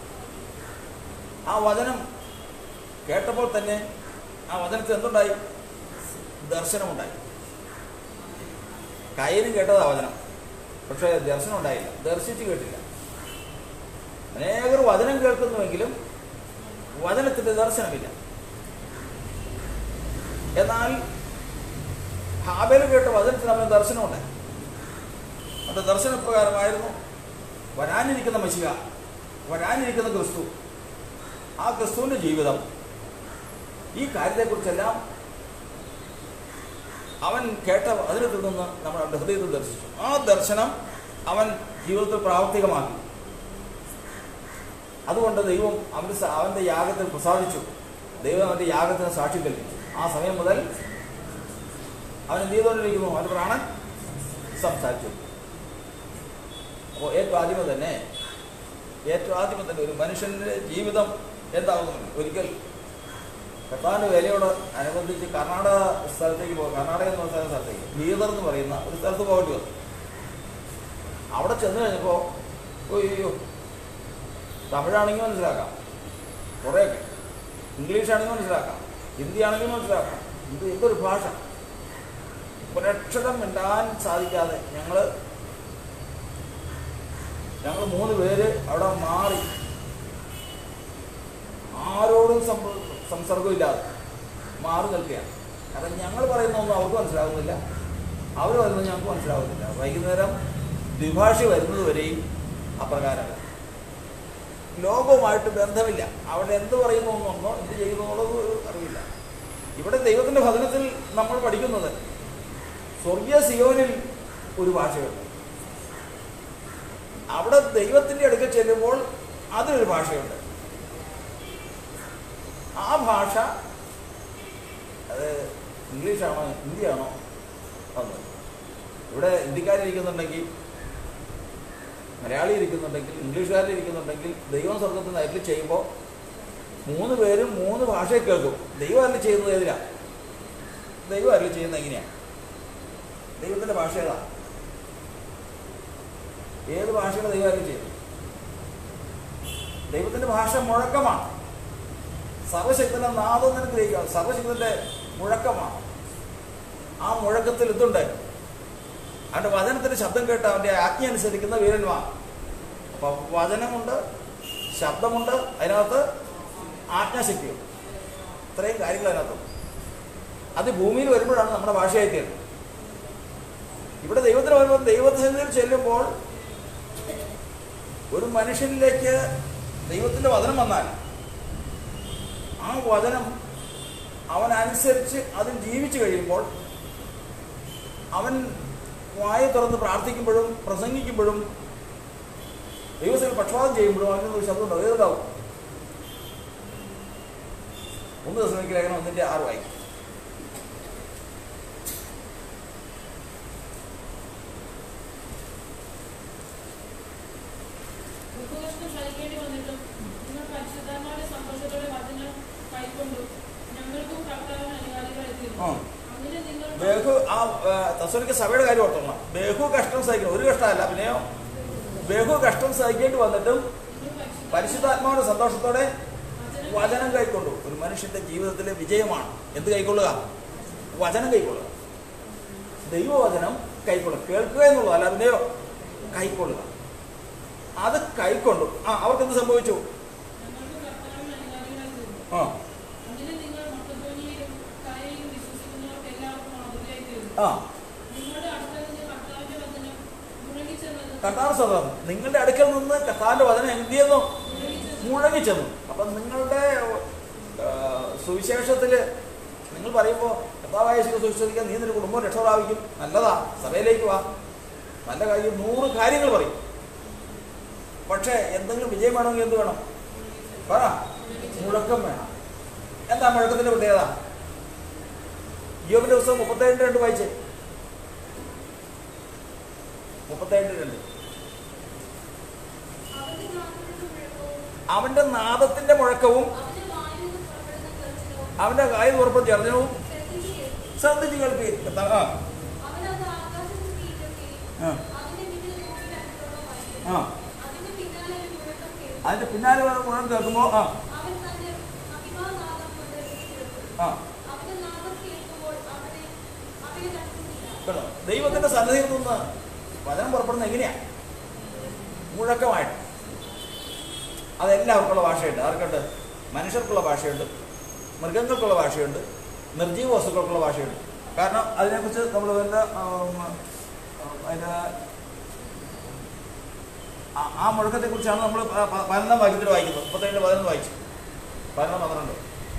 ആ വചനം കേട്ടപ്പോൾ തന്നെ ആ വചനത്തിൽ എന്തുണ്ടായി ദർശനമുണ്ടായി കയ്യിലും കേട്ടതാ വചനം പക്ഷേ ദർശനം ഉണ്ടായില്ല ദർശിച്ച് കേട്ടില്ല അനേകർ വചനം കേൾക്കുന്നുവെങ്കിലും വചനത്തിൻ്റെ ദർശനമില്ല എന്നാൽ ഹാബേൽ കേട്ട വചനത്തിന് അവന് ദർശനമുണ്ടായി അവൻ്റെ ദർശനപ്രകാരമായിരുന്നു വരാനിരിക്കുന്ന മഷിക വരാനിരിക്കുന്ന ക്രിസ്തു ആ ക്രിസ്തുവിൻ്റെ ജീവിതം ഈ കാര്യത്തെക്കുറിച്ചെല്ലാം അവൻ കേട്ട അതിനെ തുടർന്ന് നമ്മുടെ അവൻ്റെ ഹൃദയത്തിൽ ദർശിച്ചു ആ ദർശനം അവൻ ജീവിതത്തിൽ പ്രാവർത്തികമാക്കി അതുകൊണ്ട് ദൈവം അവൻ്റെ സ- അവൻ്റെ യാഗത്തിൽ പ്രസാദിച്ചു ദൈവം അവൻ്റെ യാഗത്തിന് സാക്ഷ്യം കൽപ്പിച്ചു ആ സമയം മുതൽ അവൻ എന്ത് ചെയ്തുകൊണ്ടിരിക്കുന്നു അവൻ്റെ പ്രാണൻ സംസാരിച്ചു അപ്പോൾ ഏറ്റവും ആദ്യമേ തന്നെ ഏറ്റവും ആദ്യമേ തന്നെ ഒരു മനുഷ്യൻ്റെ ജീവിതം എന്താകുന്നു ഒരിക്കൽ കർത്താവിൻ്റെ വേലയോട് അനുബന്ധിച്ച് കർണാടക സ്ഥലത്തേക്ക് പോകും കർണാടക എന്ന് പറയുന്ന സ്ഥലത്തേക്ക് ബീദർ എന്ന് പറയുന്ന ഒരു സ്ഥലത്ത് പോകേണ്ടി വന്നു അവിടെ ചെന്ന് കഴിഞ്ഞപ്പോൾ അയ്യോ തമിഴാണെങ്കിൽ മനസ്സിലാക്കാം കുറേയൊക്കെ ഇംഗ്ലീഷ് ആണെങ്കിൽ മനസ്സിലാക്കാം ഹിന്ദി ആണെങ്കിൽ മനസ്സിലാക്കാം ഇത് എന്തൊരു ഭാഷ ഒരക്ഷരം മിണ്ടാൻ സാധിക്കാതെ ഞങ്ങൾ ഞങ്ങൾ മൂന്ന് പേര് അവിടെ മാറി ആരോടും സംബ- സംസർഗമില്ലാതെ മാറി നിൽക്കുകയാണ് കാരണം ഞങ്ങൾ പറയുന്നതൊന്നും അവർക്ക് മനസ്സിലാകുന്നില്ല അവർ പറയുന്നത് ഞങ്ങൾക്ക് മനസ്സിലാകുന്നില്ല വൈകുന്നേരം ദ്വിഭാഷി വരുന്നത് വരെയും അപ്രകാരമല്ല ലോകവുമായിട്ട് ബന്ധമില്ല അവിടെ എന്ത് പറയുന്നു എന്നൊന്നോ എന്ത് ചെയ്യുന്നു എന്നുള്ളത് ഒരു അറിയില്ല ഇവിടെ ദൈവത്തിൻ്റെ ഭജനത്തിൽ നമ്മൾ പഠിക്കുന്നത് സ്വർഗീയ സിയോനിൽ ഒരു ഭാഷയുണ്ട് അവിടെ ദൈവത്തിൻ്റെ അടുക്കൽ ചെല്ലുമ്പോൾ അതിലൊരു ഭാഷയുണ്ട് ആ ഭാഷ അത് ഇംഗ്ലീഷാണോ ഹിന്ദിയാണോ അത് ഇവിടെ ഹിന്ദിക്കാരിരിക്കുന്നുണ്ടെങ്കിൽ മലയാളി ഇരിക്കുന്നുണ്ടെങ്കിൽ ഇംഗ്ലീഷുകാരിലിരിക്കുന്നുണ്ടെങ്കിൽ ദൈവം സ്വർഗത്തിൽ നിന്ന് അരളി ചെയ്യുമ്പോൾ മൂന്ന് പേരും മൂന്ന് ഭാഷയിൽ കേൾക്കും ദൈവം അരളി ചെയ്യുന്നത് ഏതിലാ ദൈവം അരളി ചെയ്യുന്നത് എങ്ങനെയാണ് ദൈവത്തിൻ്റെ ഭാഷ ഏതാ ഏത് ഭാഷയാണ് ദൈവം അരളി ചെയ്യുന്നത് ദൈവത്തിൻ്റെ ഭാഷ മുഴക്കമാണ് സർവശക്തന്റെ നാദം നിനക്ക് ഗ്രഹിക്കാം സർവശക്തന്റെ മുഴക്കമാണ് ആ മുഴക്കത്തിൽ ഇതുണ്ട് അവൻ്റെ വചനത്തിന്റെ ശബ്ദം കേട്ട് അവൻ്റെ ആജ്ഞ അനുസരിക്കുന്ന വീരന്മാർ അപ്പൊ വചനമുണ്ട് ശബ്ദമുണ്ട് അതിനകത്ത് ആജ്ഞാശക്തിയുണ്ട് ഇത്രയും കാര്യങ്ങൾ അതിനകത്തുണ്ട് അത് ഭൂമിയിൽ വരുമ്പോഴാണ് നമ്മുടെ ഭാഷയായി തീരുന്നത് ഇവിടെ ദൈവത്തിന് വരുമ്പോൾ ദൈവത്തിന് ചെല്ലുമ്പോൾ ഒരു മനുഷ്യനിലേക്ക് ദൈവത്തിന്റെ വചനം വന്നാൽ ആ വചനം അവൻ അനുസരിച്ച് അതിൽ ജീവിച്ചു കഴിയുമ്പോൾ അവൻ വായ തുറന്ന് പ്രാർത്ഥിക്കുമ്പോഴും പ്രസംഗിക്കുമ്പോഴും ദൈവത്തിൽ പക്ഷപാതം ചെയ്യുമ്പോഴും അവന് ഒരു ശബ്ദം ഉണ്ടാവും ഏതുണ്ടാവും ഒന്ന് ദിവസം എനിക്ക് ലേഖനം ഒന്നിന്റെ ആറ് വായിക്കും ദുഃഖകഷ്ടം സഹിക്കേണ്ടി വന്നിട്ടും നിങ്ങൾ പരിശുദ്ധാത്മാവിന്റെ സന്തോഷത്തോടെ വചനം കൈക്കൊണ്ടു ഞങ്ങൾക്കും കർത്താവിന് അനുകാലികളായി തീർന്നു ആ. അങ്ങനെ നിങ്ങൾ ബഹു ആ തസ്വലിക്ക് സഭയുടെ കാര്യം ഓർത്തോളാം ബഹു കഷ്ടം സഹിക്കണം ഒരു കഷ്ടമല്ല പിന്നെയോ ബഹു കഷ്ടം സഹിക്കേണ്ടി വന്നിട്ടും നിങ്ങൾ പരിശുദ്ധാത്മാവിന്റെ സന്തോഷത്തോടെ വചനം വചനം കൈക്കൊണ്ടു ഒരു മനുഷ്യന്റെ ജീവിതത്തിലെ വിജയമാണ് എന്ത് കൈക്കൊള്ളുക വചനം കൈക്കൊള്ളുക ദൈവവചനം കൈക്കൊള്ളുക കേൾക്കുക എന്നുള്ളതല്ല അതിനെയോ കൈക്കൊള്ളുക അത് കൈക്കൊണ്ടു ആ അവർക്ക് എന്ത് സംഭവിച്ചു ഞങ്ങൾക്ക് കർത്താവിന് അനുകാലികളായി തീർന്നു ആ അങ്ങനെ നിങ്ങൾ മക്കത്തോനിയിലും കായയിലും വിശ്വസിക്കുന്നവർക്ക് എല്ലാവർക്കും മാതൃകയായി തീർന്നു ആ നിങ്ങളുടെ അടുക്കൽ നിന്ന് കർത്താവിന്റെ വചനം മുഴങ്ങിച്ചെന്നത് കർത്താവ് സ്വതം നിങ്ങളുടെ അടുക്കൽ നിന്ന് കർത്താവിന്റെ വചനം എന്ത് ചെയ്യുന്നു മുഴങ്ങിച്ചെന്നത് മുഴങ്ങിച്ചെന്നു അപ്പം നിങ്ങളുടെ ആ, സുവിശേഷത്തില് നിങ്ങൾ പറയുമ്പോൾ കർത്താവായ ശിവ സുവിശേഷിക്കാൻ നീ നിന്റെ കുടുംബം രക്ഷ പ്രാപിക്കും നല്ലതാ സഭയിലേക്ക് വാ നല്ല കാര്യം നൂറ് കാര്യങ്ങൾ പറയും പക്ഷേ എന്തെങ്കിലും വിജയം വേണമെങ്കിൽ എന്ത് വേണം പറ മുഴക്കം വേണം എന്താ മുഴക്കത്തിന്റെ പ്രത്യേകത യോബിന്റെ പുസ്തകം മുപ്പത്തേഴ് രണ്ട് വായിച്ചേ മുപ്പത്തേഴ് രണ്ട് അവന്റെ നാമത്തിന്റെ മുഴക്കവും അവന്റെ നാദത്തിന്റെ മുഴക്കവും അവന്റെ വായിൽ നിന്ന് പുറപ്പെടുന്ന ഗർജനവും അവന്റെ കായ തുറപ്പം ചർജനവും ശ്രദ്ധിച്ച് കേൾക്കും. ശ്രദ്ധിച്ച് കേൾപ്പി ആ അവനത് ആകാശത്ത് തീറ്റൊക്കെയും ആ, അതിന്റെ പിന്നിൽ ഭൂമിയുടെ അറ്റത്തോളമായിരിക്കും. ആ അതിന്റെ പിന്നാലെ ഒരു മുഴക്കം കേൾക്കും. അതിന്റെ പിന്നാലെ വന്ന് മുഴക്കം കേൾക്കുമ്പോൾ ആ അവൻ തന്റെ മഹിമാനാദം കൊണ്ട് വിളിച്ചെടുക്കും. ആ അവന്റെ നാദം കേൾക്കുമ്പോൾ അവനെ അവനെ കണ്ടുപിടിക്കില്ല. കേട്ടോ ദൈവത്തിന്റെ സന്നിധിയിൽ നിന്ന് വചനം പുറപ്പെടുന്നത് എങ്ങനെയാ മുഴക്കമായിട്ട് അതെല്ലാവർക്കുള്ള ഭാഷയുണ്ട് ആർക്കുണ്ട് മനുഷ്യർക്കുള്ള ഭാഷയുണ്ട് മൃഗങ്ങൾക്കുള്ള ഭാഷയുണ്ട് നിർജീവ വസ്തുക്കൾക്കുള്ള ഭാഷയുണ്ട് കാരണം അതിനെക്കുറിച്ച് നമ്മൾ അതിൻ്റെ അതിൻ്റെ ആ- ആ മുഴക്കത്തെക്കുറിച്ചാണ് നമ്മൾ പ- പ- പതിനൊന്നാം വാക്യത്തിൽ വായിക്കുന്നത് മുപ്പത്തേഴ് പതിനൊന്ന് വായിച്ചു പതിനൊന്ന് പന്ത്രണ്ട്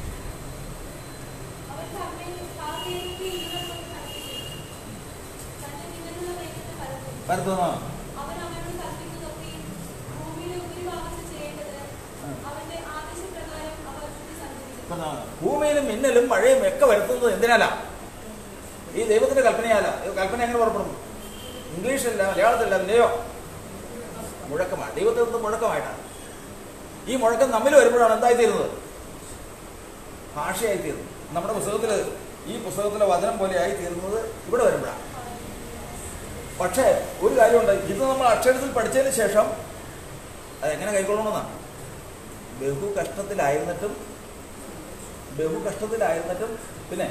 അവൻ കർമ്മയിൽ കാക്കേറ്റി ഇരുന്നപ്പോൾ കൽപ്പിച്ചു. തന്റെ പിന്നിലുള്ള മേഘത്തെ പരത്തുന്നു. പരത്തുന്നതാണ് അവൻ അവനോട് കൽപ്പിക്കുന്നതൊക്കെയും ഭൂമിയിലെ ഉപരിഭാഗത്ത് ചെയ്യേണ്ടത് അവന്റെ ആദേശപ്രകാരം അവർ സഞ്ചരിച്ചു പരത്തുന്നതാണ്. ഭൂമിയിലും മിന്നലും മഴയും ഒക്കെ വരുത്തുന്നത് എന്തിനാലാ ഈ ദൈവത്തിന്റെ കൽപ്പനയാല ഇത് കൽപ്പന എങ്ങനെ പുറപ്പെടുന്നു ഇംഗ്ലീഷല്ല മലയാളത്തിലല്ല പിന്നെയോ മുഴക്കമാണ് ദൈവത്തിൽ നിന്ന് മുഴക്കമായിട്ടാണ് ഈ മുഴക്കം നമ്മിൽ വരുമ്പോഴാണ് എന്തായിത്തീരുന്നത് ഭാഷയായിത്തീരുന്നത് നമ്മുടെ പുസ്തകത്തിൽ ഈ പുസ്തകത്തിലെ വചനം പോലെ ആയിത്തീരുന്നത് ഇവിടെ വരുമ്പോഴാണ് പക്ഷേ ഒരു കാര്യമുണ്ട് ഇത് നമ്മൾ അക്ഷരത്തിൽ പഠിച്ചതിന് ശേഷം അതെങ്ങനെ കൈക്കൊള്ളണമെന്നാണ് ബഹു കഷ്ടത്തിലായിരുന്നിട്ടും ബഹു കഷ്ടത്തിലായിരുന്നിട്ടും പിന്നെ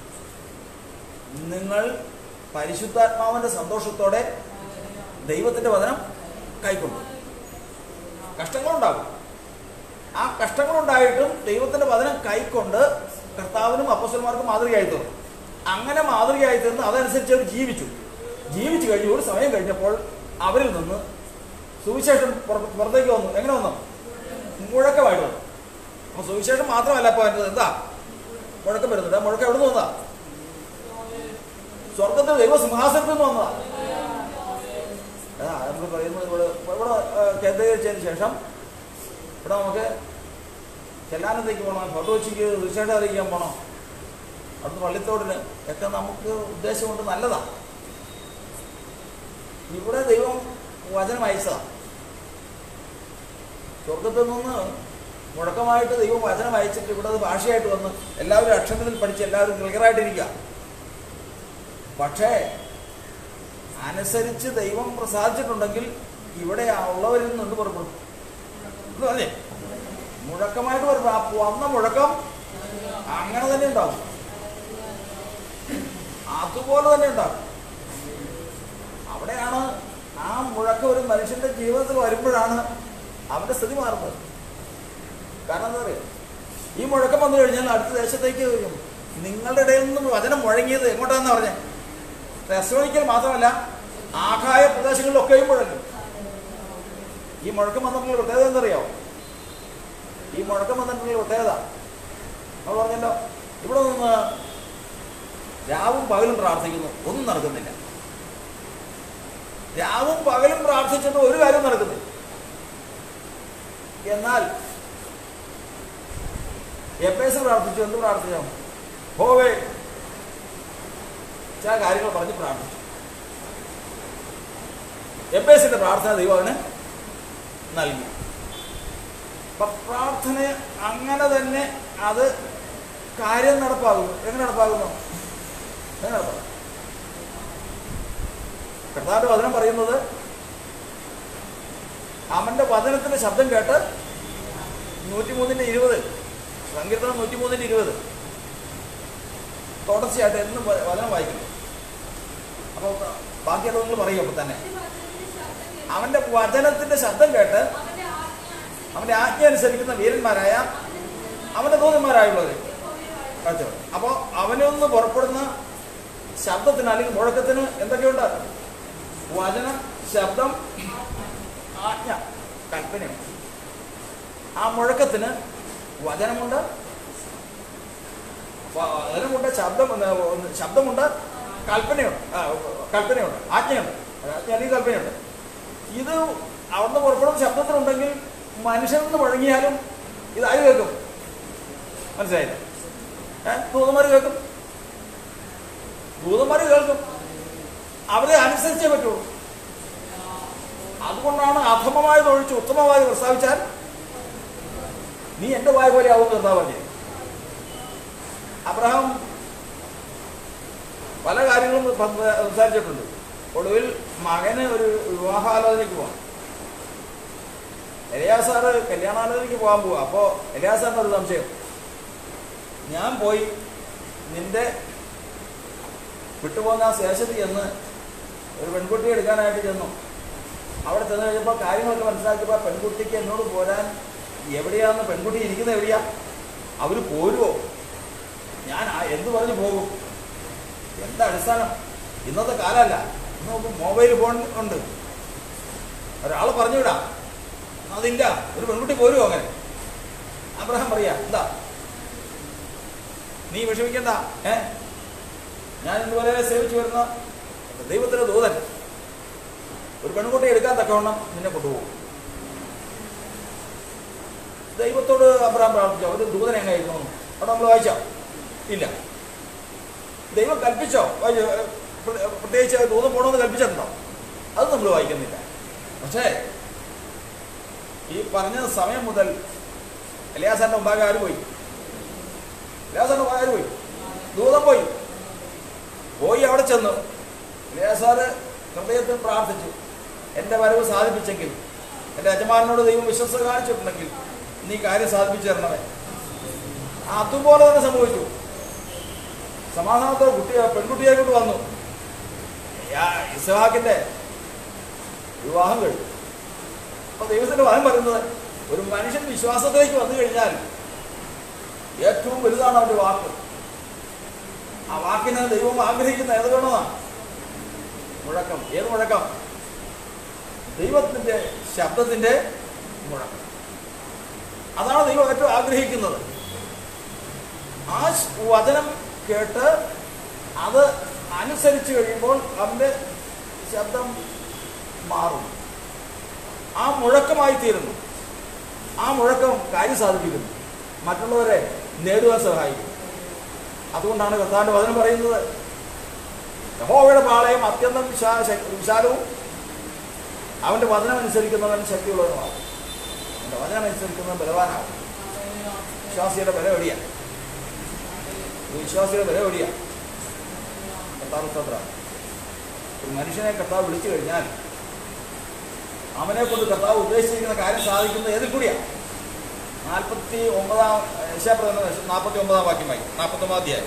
നിങ്ങൾ പരിശുദ്ധാത്മാവിന്റെ സന്തോഷത്തോടെ ദൈവത്തിന്റെ വചനം കൈക്കൊണ്ടു കഷ്ടങ്ങളുണ്ടാകും ആ കഷ്ടങ്ങളുണ്ടായിട്ടും ദൈവത്തിന്റെ വചനം കൈക്കൊണ്ട് കർത്താവിനും അപ്പസ്വന്മാർക്കും മാതൃകയായി തീർന്നു അങ്ങനെ മാതൃകയായി തീർന്ന് അതനുസരിച്ച് അവർ ജീവിച്ചു ജീവിച്ചു കഴിഞ്ഞു ഒരു സമയം കഴിഞ്ഞപ്പോൾ അവരിൽ നിന്ന് സുവിശേഷം പുറ- പുറത്തേക്ക് വന്നു എങ്ങനെ വന്നു മുഴക്കമായിട്ട് വന്നു അപ്പൊ സുവിശേഷം മാത്രമല്ല അപ്പൊ വരുന്നത് എന്താ മുഴക്കം വരുന്നുണ്ട് ആ മുഴക്കം എവിടെ നിന്ന് വന്നതാ സ്വർഗത്തിൽ ദൈവസിംഹാസനത്തിൽ നിന്ന് വന്നതാ അതാ നമ്മൾ പറയുന്നത് ഇവിടെ ഇവിടെ ആ, കേന്ദ്രീകരിച്ചതിന് ശേഷം ഇവിടെ നമുക്ക് ചെല്ലാനത്തേക്ക് പോകണം ഫോട്ടോ വെച്ചിക്ക് റിസൾട്ട് അറിയിക്കാൻ പോകണം അവിടുന്ന് പള്ളിത്തോടിന് ഒക്കെ നമുക്ക് ഉദ്ദേശമുണ്ട് നല്ലതാ ഇവിടെ ദൈവം വചനം അയച്ചതാ സ്വർഗത്തിൽ നിന്ന് മുഴക്കമായിട്ട് ദൈവം വചനം അയച്ചിട്ട് ഇവിടെ അത് ഭാഷയായിട്ട് വന്ന് എല്ലാവരും അക്ഷരത്തിൽ പഠിച്ച് എല്ലാവരും ക്ലിയറായിട്ടിരിക്കുക പക്ഷേ അനുസരിച്ച് ദൈവം പ്രസാദിച്ചിട്ടുണ്ടെങ്കിൽ ഇവിടെ ഉള്ളവരിൽ നിന്ന് എന്ത് പുറപ്പെടും എന്ന് പറഞ്ഞേ മുഴക്കമായിട്ട് വരും ആ വന്ന മുഴക്കം അങ്ങനെ തന്നെ ഉണ്ടാവും അതുപോലെ തന്നെ ഉണ്ടാവും അവിടെയാണ് ആ മുഴക്കം ഒരു മനുഷ്യന്റെ ജീവിതത്തിൽ വരുമ്പോഴാണ് അവന്റെ സ്ഥിതി മാറുന്നത് കാരണം എന്താ പറയുക ഈ മുഴക്കം വന്നു കഴിഞ്ഞാൽ അടുത്ത ദേശത്തേക്ക് വരും നിങ്ങളുടെ ഇടയിൽ നിന്നും വചനം മുഴങ്ങിയത് എങ്ങോട്ടാന്ന് പറഞ്ഞേ തെസ്സലോനിക്കൽ മാത്രമല്ല ആകായ പ്രദേശങ്ങളിലൊക്കെയും മുഴങ്ങും ഈ മുഴക്കം വന്നിട്ടുള്ള പ്രത്യേകത എന്തറിയോ ഈ മുഴക്കം വന്നിട്ടുള്ള പ്രത്യേകത നമ്മൾ പറഞ്ഞല്ലോ ഇവിടെ നിന്ന് രാവും പകലും പ്രാർത്ഥിക്കുന്നു ഒന്നും നടക്കുന്നില്ല രാവും പകലും പ്രാർത്ഥിച്ചിട്ട് ഒരു കാര്യം നടക്കുന്നില്ല എന്നാൽ എഫ് എസ് പ്രാർത്ഥിച്ചു എന്ത് പ്രാർത്ഥിച്ചോ ഹോവേ ചില കാര്യങ്ങൾ പറഞ്ഞ് പ്രാർത്ഥിച്ചു എഫ് എസിന്റെ പ്രാർത്ഥന ദൈവം അവന് നൽകി അപ്പൊ പ്രാർത്ഥന അങ്ങനെ തന്നെ അത് കാര്യം നടപ്പാകുന്നു എങ്ങനെ നടപ്പാകുന്നു എങ്ങനെ നടപ്പാകും കർത്താവിന്റെ വചനം പറയുന്നത് അവന്റെ വചനത്തിന്റെ ശബ്ദം കേട്ട് നൂറ്റിമൂന്നിന്റെ ഇരുപത് സങ്കീർത്തനം നൂറ്റിമൂന്നിന്റെ ഇരുപത് തുടർച്ചയായിട്ട് എന്നും വ- വചനം വായിക്കണം അപ്പോൾ ബാക്കിയത് നിങ്ങൾ പറയും അപ്പോൾ തന്നെ അവന്റെ വചനത്തിന്റെ ശബ്ദം കേട്ട് അവന്റെ വചനത്തിന്റെ ശബ്ദം കേട്ട് അവന്റെ അവന്റെ ആജ്ഞ അനുസരിച്ച് ആജ്ഞ അനുസരിക്കുന്ന വീരന്മാരായ അവന്റെ ദൂതന്മാരായുള്ളവർ കച്ചവടം അപ്പോൾ അവനിൽ നിന്ന് പുറപ്പെടുന്ന ശബ്ദത്തിന് അല്ലെങ്കിൽ മുഴക്കത്തിന് എന്തൊക്കെയുണ്ട് വചനം ശബ്ദം ആജ്ഞ കൽപ്പനയുണ്ട് ആ മുഴക്കത്തിന് വചനമുണ്ട് വ- വചനമുണ്ട് ശബ്ദം ഒന്ന് ശബ്ദമുണ്ട് കൽപ്പനയുണ്ട് ആ, കൽപ്പനയുണ്ട് ആജ്ഞയുണ്ട് ആജ്ഞ അല്ലെങ്കിൽ കൽപ്പനയുണ്ട് ഇത് അവിടുന്ന് പുറപ്പെടുന്ന ശബ്ദത്തിനുണ്ടെങ്കിൽ മനുഷ്യൻ നിന്ന് മുഴങ്ങിയാലും ഇത് ആര് കേൾക്കും മനസ്സിലായില്ല ഏഹ് ദൂതന്മാർ കേൾക്കും ദൂതന്മാർ കേൾക്കും അവരെ അനുസരിച്ചേ പറ്റുള്ളൂ അതുകൊണ്ടാണ് അധമമായത് ഒഴിച്ച് ഉത്തമമായി പ്രസ്താവിച്ചാൽ നീ എന്റെ വായ പോലെ ആവും എന്താ പറഞ്ഞത് അബ്രഹാം പല കാര്യങ്ങളും പ- സംസാരിച്ചിട്ടുണ്ട് ഒടുവിൽ മകന് ഒരു വിവാഹാലോചനയ്ക്ക് പോവാം എലിയാസാറ് കല്യാണാലോചനയ്ക്ക് പോകാൻ പോവാ അപ്പോൾ എലിയാസാറിന് ഒരു സംശയം ഞാൻ പോയി നിന്റെ വിട്ടുപോകുന്ന ആ ശേഷത്തിൽ ചെന്ന് ഒരു പെൺകുട്ടിയെ എടുക്കാനായിട്ട് ചെന്നു അവിടെ ചെന്ന് കഴിഞ്ഞപ്പോൾ കാര്യങ്ങളൊക്കെ മനസ്സിലാക്കിയപ്പോൾ ആ പെൺകുട്ടിക്ക് എന്നോട് പോരാൻ എവിടെയാന്ന് പെൺകുട്ടി ഇരിക്കുന്നത് എവിടെയാ അവർ പോരുമോ ഞാൻ ആ- എന്ത് പറഞ്ഞു പോകും എന്താ അടിസ്ഥാനം ഇന്നത്തെ കാലമല്ല ഇന്ന് നോക്കും മൊബൈൽ ഫോൺ ഉണ്ട് ഒരാൾ പറഞ്ഞു വിടാം അതില്ല ഒരു പെൺകുട്ടി പോരുമോ അങ്ങനെ അബ്രഹാം പറയാ എന്താ നീ വിഷമിക്കണ്ട ഏ ഞാൻ ഇന്നുവരെ സേവിച്ചു വരുന്ന ദൈവത്തിന്റെ ദൂതൻ ഒരു പെൺകുട്ടിയെ എടുക്കാൻ തക്കവണ്ണം നിന്നെ കൊണ്ടുപോകും ദൈവത്തോട് അബ്രഹാം പ്രാർത്ഥിച്ചോ ഒരു ദൂതനെ എങ്ങനെ അയക്കണം അവിടെ നമ്മൾ വായിച്ചോ ഇല്ല ദൈവം കൽപ്പിച്ചോ വായിച്ചോ? പ്ര- പ്രത്യേകിച്ച് ദൂതം പോകണമെന്ന് കൽപ്പിച്ചിട്ടുണ്ടോ അത് നമ്മൾ വായിക്കുന്നില്ല പക്ഷേ ഈ പറഞ്ഞ സമയം മുതൽ എലിയാസാറിന്റെ മുമ്പാകെ ആര് പോയി എലിയാസാറിന്റെ മുമ്പാകെ ആര് പോയി ദൂതം പോയി പോയി അവിടെ ചെന്നു എലിയാസാറ് ഹൃദയത്തിൽ പ്രാർത്ഥിച്ചു എൻ്റെ വരവ് സാധിപ്പിച്ചെങ്കിൽ എൻ്റെ യജമാനോട് ദൈവം വിശ്വസത കാണിച്ചിട്ടുണ്ടെങ്കിൽ നീ കാര്യം സാധിപ്പിച്ചു തരണമേ അതുപോലെ തന്നെ സംഭവിച്ചു സമാധാനത്തോടെ കുട്ടിയെ പെൺകുട്ടിയെ കൊണ്ട് വന്നു യാ- ഇസ്ഹാക്കിന്റെ വിവാഹം കഴിഞ്ഞു അപ്പൊ ദൈവത്തിന്റെ വചനം പറയുന്നത് ഒരു മനുഷ്യൻ വിശ്വാസത്തിലേക്ക് വന്നു കഴിഞ്ഞാൽ ഏറ്റവും വലുതാണ് അവന്റെ വാക്ക് ആ വാക്കിന് ദൈവം ആഗ്രഹിക്കുന്ന ഏത് വേണമെന്നാണ് മുഴക്കം ഏത് മുഴക്കം ദൈവത്തിന്റെ ശബ്ദത്തിന്റെ മുഴക്കം അതാണ് ദൈവം ഏറ്റവും ആഗ്രഹിക്കുന്നത് ആ ശ്- വചനം കേട്ട് അത് അനുസരിച്ച് കഴിയുമ്പോൾ അവന്റെ ശബ്ദം മാറും ആ മുഴക്കമായി തീരുന്നു ആ മുഴക്കം കാര്യം സാധിപ്പിക്കുന്നു മറ്റുള്ളവരെ നേടുവാൻ സഹായിക്കും അതുകൊണ്ടാണ് കർത്താവിന്റെ വചനം പറയുന്നത് യഹോവയുടെ പാളയം അത്യന്തം വിശാ- ശ- വിശാലവും അവന്റെ വചനം അനുസരിക്കുന്നവൻ ശക്തിയുള്ളവനുമാണ് അവന്റെ വചനം അനുസരിക്കുന്നവൻ ബലവാനാകും വിശ്വാസിയുടെ ബലം എവിടെയാണ് ഒരു വിശ്വാസിയുടെ ബലം എവിടെയാണ് കർത്താവ് സ്തോത്ര ഒരു മനുഷ്യനെ കർത്താവ് വിളിച്ചു കഴിഞ്ഞാൽ അവനെ കൊണ്ട് കർത്താവ് ഉദ്ദേശിച്ചിരിക്കുന്ന കാര്യം സാധിക്കുന്നത് ഏതിൽ കൂടിയാണ് നാൽപ്പത്തി ഒമ്പതാം യശാപ്രദം നാൽപ്പത്തി ഒമ്പതാം വാക്യമായി നാൽപ്പത്തി ഒമ്പതാം അധ്യായം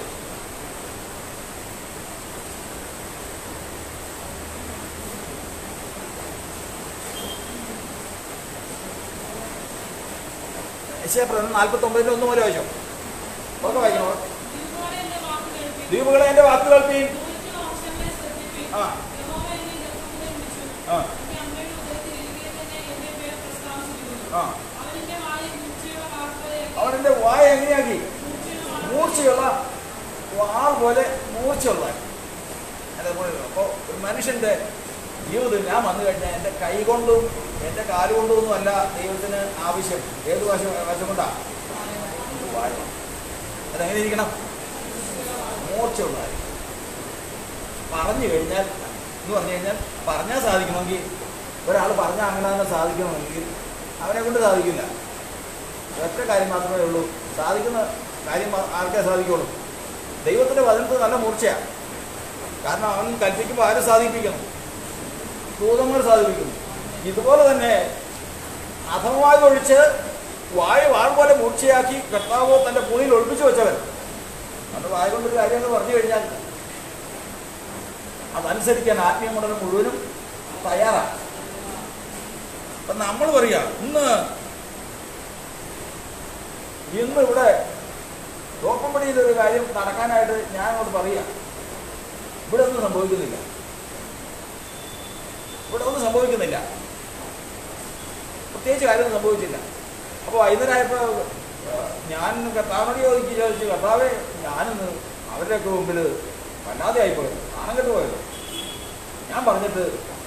യശാപ്രദം നാൽപ്പത്തി ഒമ്പതിന്റെ ഒന്ന് പോലെ വായിച്ചോ ഒക്കെ വായിക്കണോ ഇതുപോലെ എന്റെ വാക്ക് കേൾപ്പിൻ. ദ്വീപുകളെ എന്റെ വാക്കുകൾ കേൾപ്പീൻ. നൂറ്റി വർഷങ്ങളെ ശ്രദ്ധിപ്പിൻ. ആ. യഹോവ എന്നെ ഗർഭത്തിലെ വിളിച്ചു. ആ. എന്റെ അമ്മയുടെ ഉദരത്തിൽ ഇരിക്കെ തന്നെ എന്റെ പേർ പ്രസ്താവിച്ചിരിക്കുന്നു. ആ അവൻ എന്റെ വായിൽ മൂർച്ചയുള്ള വാക്കുകളെയാക്കി. അവൻ എന്റെ വായ എങ്ങനെയാക്കി മൂർച്ചയുള്ള വാക്കുകളെ മൂർച്ചയുള്ള വാൾ പോലെ മൂർച്ചയുള്ള അപ്പോൾ ഒരു മനുഷ്യന്റെ ജീവിതത്തിൽ ഞാൻ വന്നു കഴിഞ്ഞാൽ എൻ്റെ കൈ കൊണ്ടും എൻ്റെ കാല് കൊണ്ടും ഒന്നും അല്ല ദൈവത്തിന് ആവശ്യം ഏത് വശം വശം കൊണ്ടാണ് വായ അതെങ്ങനെ ഇരിക്കണം മൂർച്ചയുള്ളതായി പറഞ്ഞു കഴിഞ്ഞാൽ എന്ന് പറഞ്ഞു കഴിഞ്ഞാൽ പറഞ്ഞാൽ സാധിക്കണമെങ്കിൽ ഒരാൾ പറഞ്ഞാൽ അങ്ങനെ തന്നെ സാധിക്കണമെങ്കിൽ അവനെ കൊണ്ട് സാധിക്കില്ല ഒറ്റ കാര്യം മാത്രമേ ഉള്ളൂ സാധിക്കുന്ന കാര്യം മാ- ആർക്കേ സാധിക്കുള്ളൂ ദൈവത്തിൻ്റെ വചനത്തിൽ നല്ല മൂർച്ചയാണ് കാരണം അവൻ കൽപ്പിക്കുമ്പോൾ ആരും സാധിപ്പിക്കുന്നു ദൂതങ്ങൾ സാധിപ്പിക്കുന്നു ഇതുപോലെ തന്നെ അധമമായി ഒഴിച്ച് വായ വാൾ പോലെ മൂർച്ചയാക്കി കർത്താവോ തൻ്റെ പുളിയിൽ ഒളിപ്പിച്ചു വെച്ചവൻ അത് വായ കൊണ്ടൊരു കാര്യങ്ങൾ പറഞ്ഞു കഴിഞ്ഞാൽ അതനുസരിക്കാൻ ആത്മീയ മണ്ഡലം മുഴുവനും തയ്യാറാണ് അപ്പം നമ്മൾ പറയുക ഇന്ന് ഇന്ന് ഇവിടെ തോപ്പമ്പടിയിൽ ഒരു കാര്യം നടക്കാനായിട്ട് ഞാൻ അങ്ങോട്ട് പറയുക ഇവിടെ ഒന്നും സംഭവിക്കുന്നില്ല ഇവിടെ ഒന്നും സംഭവിക്കുന്നില്ല പ്രത്യേകിച്ച് കാര്യമൊന്നും സംഭവിച്ചില്ല അപ്പോൾ വൈകുന്നേരമായപ്പോൾ ഞാൻ കർത്താവിനോട് ചോദിച്ച് ചോദിച്ചു കർത്താവേ ഞാനിന്ന് അവരുടെയൊക്കെ മുമ്പിൽ വല്ലാതെ ആയിപ്പോയത് നാണം കെട്ട് പോയത് ഞാൻ പറഞ്ഞിട്ട്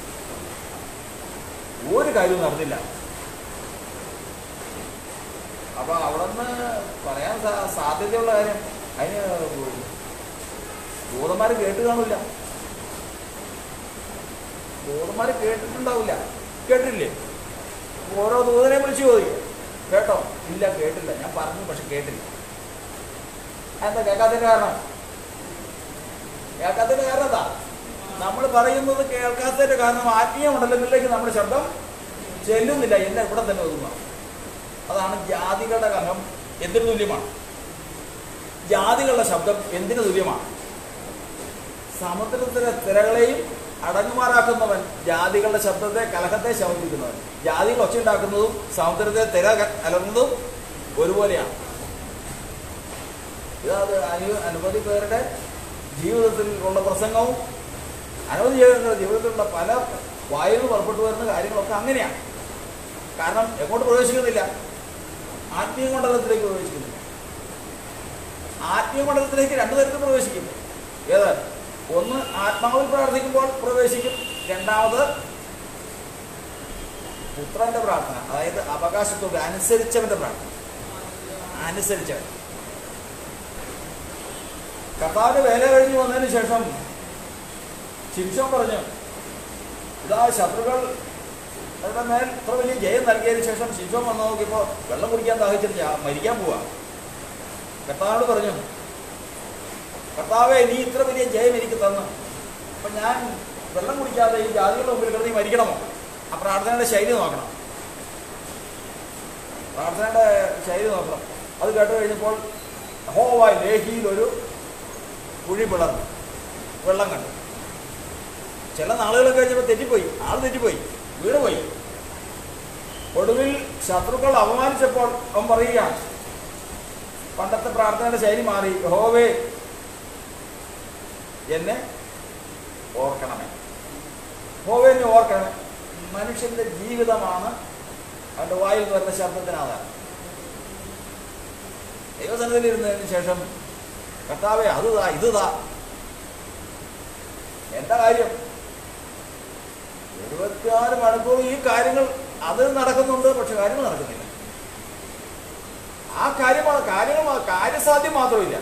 ഒരു കാര്യവും നടന്നില്ല അപ്പൊ അവിടെ നിന്ന് പറയാൻ സാ- സാധ്യതയുള്ള കാര്യം അതിന് ദൂതന്മാർ കേട്ട് കാണില്ല ദൂതന്മാർ കേട്ടിട്ടുണ്ടാവില്ല കേട്ടില്ലേ ഓരോ ദൂതനെ വിളിച്ചു ചോദിക്കും കേട്ടോ ഇല്ല കേട്ടില്ല ഞാൻ പറഞ്ഞു പക്ഷെ കേട്ടില്ല എന്താ കേൾക്കാത്തതിന്റെ കാരണം കേൾക്കാത്തതിന്റെ കാരണം എന്താ നമ്മൾ പറയുന്നത് കേൾക്കാത്തതിന്റെ കാരണം ആത്മീയ മണ്ഡലങ്ങളിലേക്ക് നമ്മുടെ ശബ്ദം ചെല്ലുന്നില്ല എന്നെ ഇവിടെ തന്നെ ഒതുങ്ങുക അതാണ് ജാതികളുടെ കലഹം എന്തിനു തുല്യമാണ് ജാതികളുടെ ശബ്ദം എന്തിനു തുല്യമാണ് സമുദ്രത്തിലെ തിരകളെയും അടങ്ങുമാറാക്കുന്നവൻ ജാതികളുടെ ശബ്ദത്തെ കലഹത്തെ ശമിപ്പിക്കുന്നവൻ ജാതികൾ ഒച്ചയുണ്ടാക്കുന്നതും സമുദ്രത്തെ തിര ക- അലർന്നതും ഒരുപോലെയാണ് ഇതത് അനു അനവധി പേരുടെ ജീവിതത്തിൽ ഉള്ള പ്രസംഗവും അനവധി പേരുടെ ജീവിതത്തിലുള്ള പല വായുവിൽ പുറപ്പെട്ടു വരുന്ന കാര്യങ്ങളൊക്കെ അങ്ങനെയാണ് കാരണം എങ്ങോട്ട് പ്രവേശിക്കുന്നില്ല ആത്മീയ മണ്ഡലത്തിലേക്ക് പ്രവേശിക്കുന്നില്ല ആത്മീയ മണ്ഡലത്തിലേക്ക് രണ്ടു തരത്തിൽ പ്രവേശിക്കും ഏത് ഒന്ന് ആത്മാവിൽ പ്രാർത്ഥിക്കുമ്പോൾ പ്രവേശിക്കും രണ്ടാമത് പുത്രന്റെ പ്രാർത്ഥന അതായത് അവകാശത്തോട് അനുസരിച്ചവന്റെ പ്രാർത്ഥന അനുസരിച്ചവൻ കർത്താവിന്റെ വേല കഴിഞ്ഞ് വന്നതിന് ശേഷം ശിംശോൻ പറഞ്ഞു ഇതാ ശത്രുക്കൾ അവരുടെ മേൽ ഇത്ര വലിയ ജയം നൽകിയതിന് ശേഷം ശിംശോൻ വന്ന് നോക്കിയപ്പോൾ വെള്ളം കുടിക്കാൻ ദാഹിച്ചിട്ട് ഞാൻ മരിക്കാൻ പോവാ കർത്താവിനോട് പറഞ്ഞു കർത്താവെ നീ ഇത്ര വലിയ ജയം എനിക്ക് തന്നു അപ്പം ഞാൻ വെള്ളം കുടിക്കാതെ ഈ ജാതികളുടെ മുമ്പിൽ കിടന്ന് നീ മരിക്കണമോ ആ പ്രാർത്ഥനയുടെ ശൈലി നോക്കണം പ്രാർത്ഥനയുടെ ശൈലി നോക്കണം അത് കേട്ട് കഴിഞ്ഞപ്പോൾ ഹോവായി ലേഹിയിൽ ഒരു കുഴി പിളർന്നു വെള്ളം കണ്ടു ചില നാളുകളൊക്കെ കഴിഞ്ഞപ്പോൾ തെറ്റിപ്പോയി ആൾ തെറ്റിപ്പോയി വീട് പോയി ഒടുവിൽ ശത്രുക്കൾ അപമാനിച്ചപ്പോൾ അവൻ പറയുകയാണ് പണ്ടത്തെ പ്രാർത്ഥനയുടെ ശൈലി മാറി ഹോവേ എന്നെ ഓർക്കണമേ ഹോവേ എന്നെ ഓർക്കണമേ മനുഷ്യന്റെ ജീവിതമാണ് അവന്റെ വായിൽ നിന്ന് വരുന്ന ശബ്ദത്തിന് ആധാരം ദൈവസനത്തിൽ ഇരുന്നതിന് ശേഷം കർത്താവെ അത് താ ഇത് താ എന്താ കാര്യം എഴുപത്തിയാറ് മണിക്കൂർ ഈ കാര്യങ്ങൾ അത് നടക്കുന്നുണ്ട് പക്ഷെ കാര്യങ്ങൾ നടക്കുന്നില്ല ആ കാര്യമാണ് കാര്യങ്ങൾ കാര്യസാധ്യം മാത്രമില്ല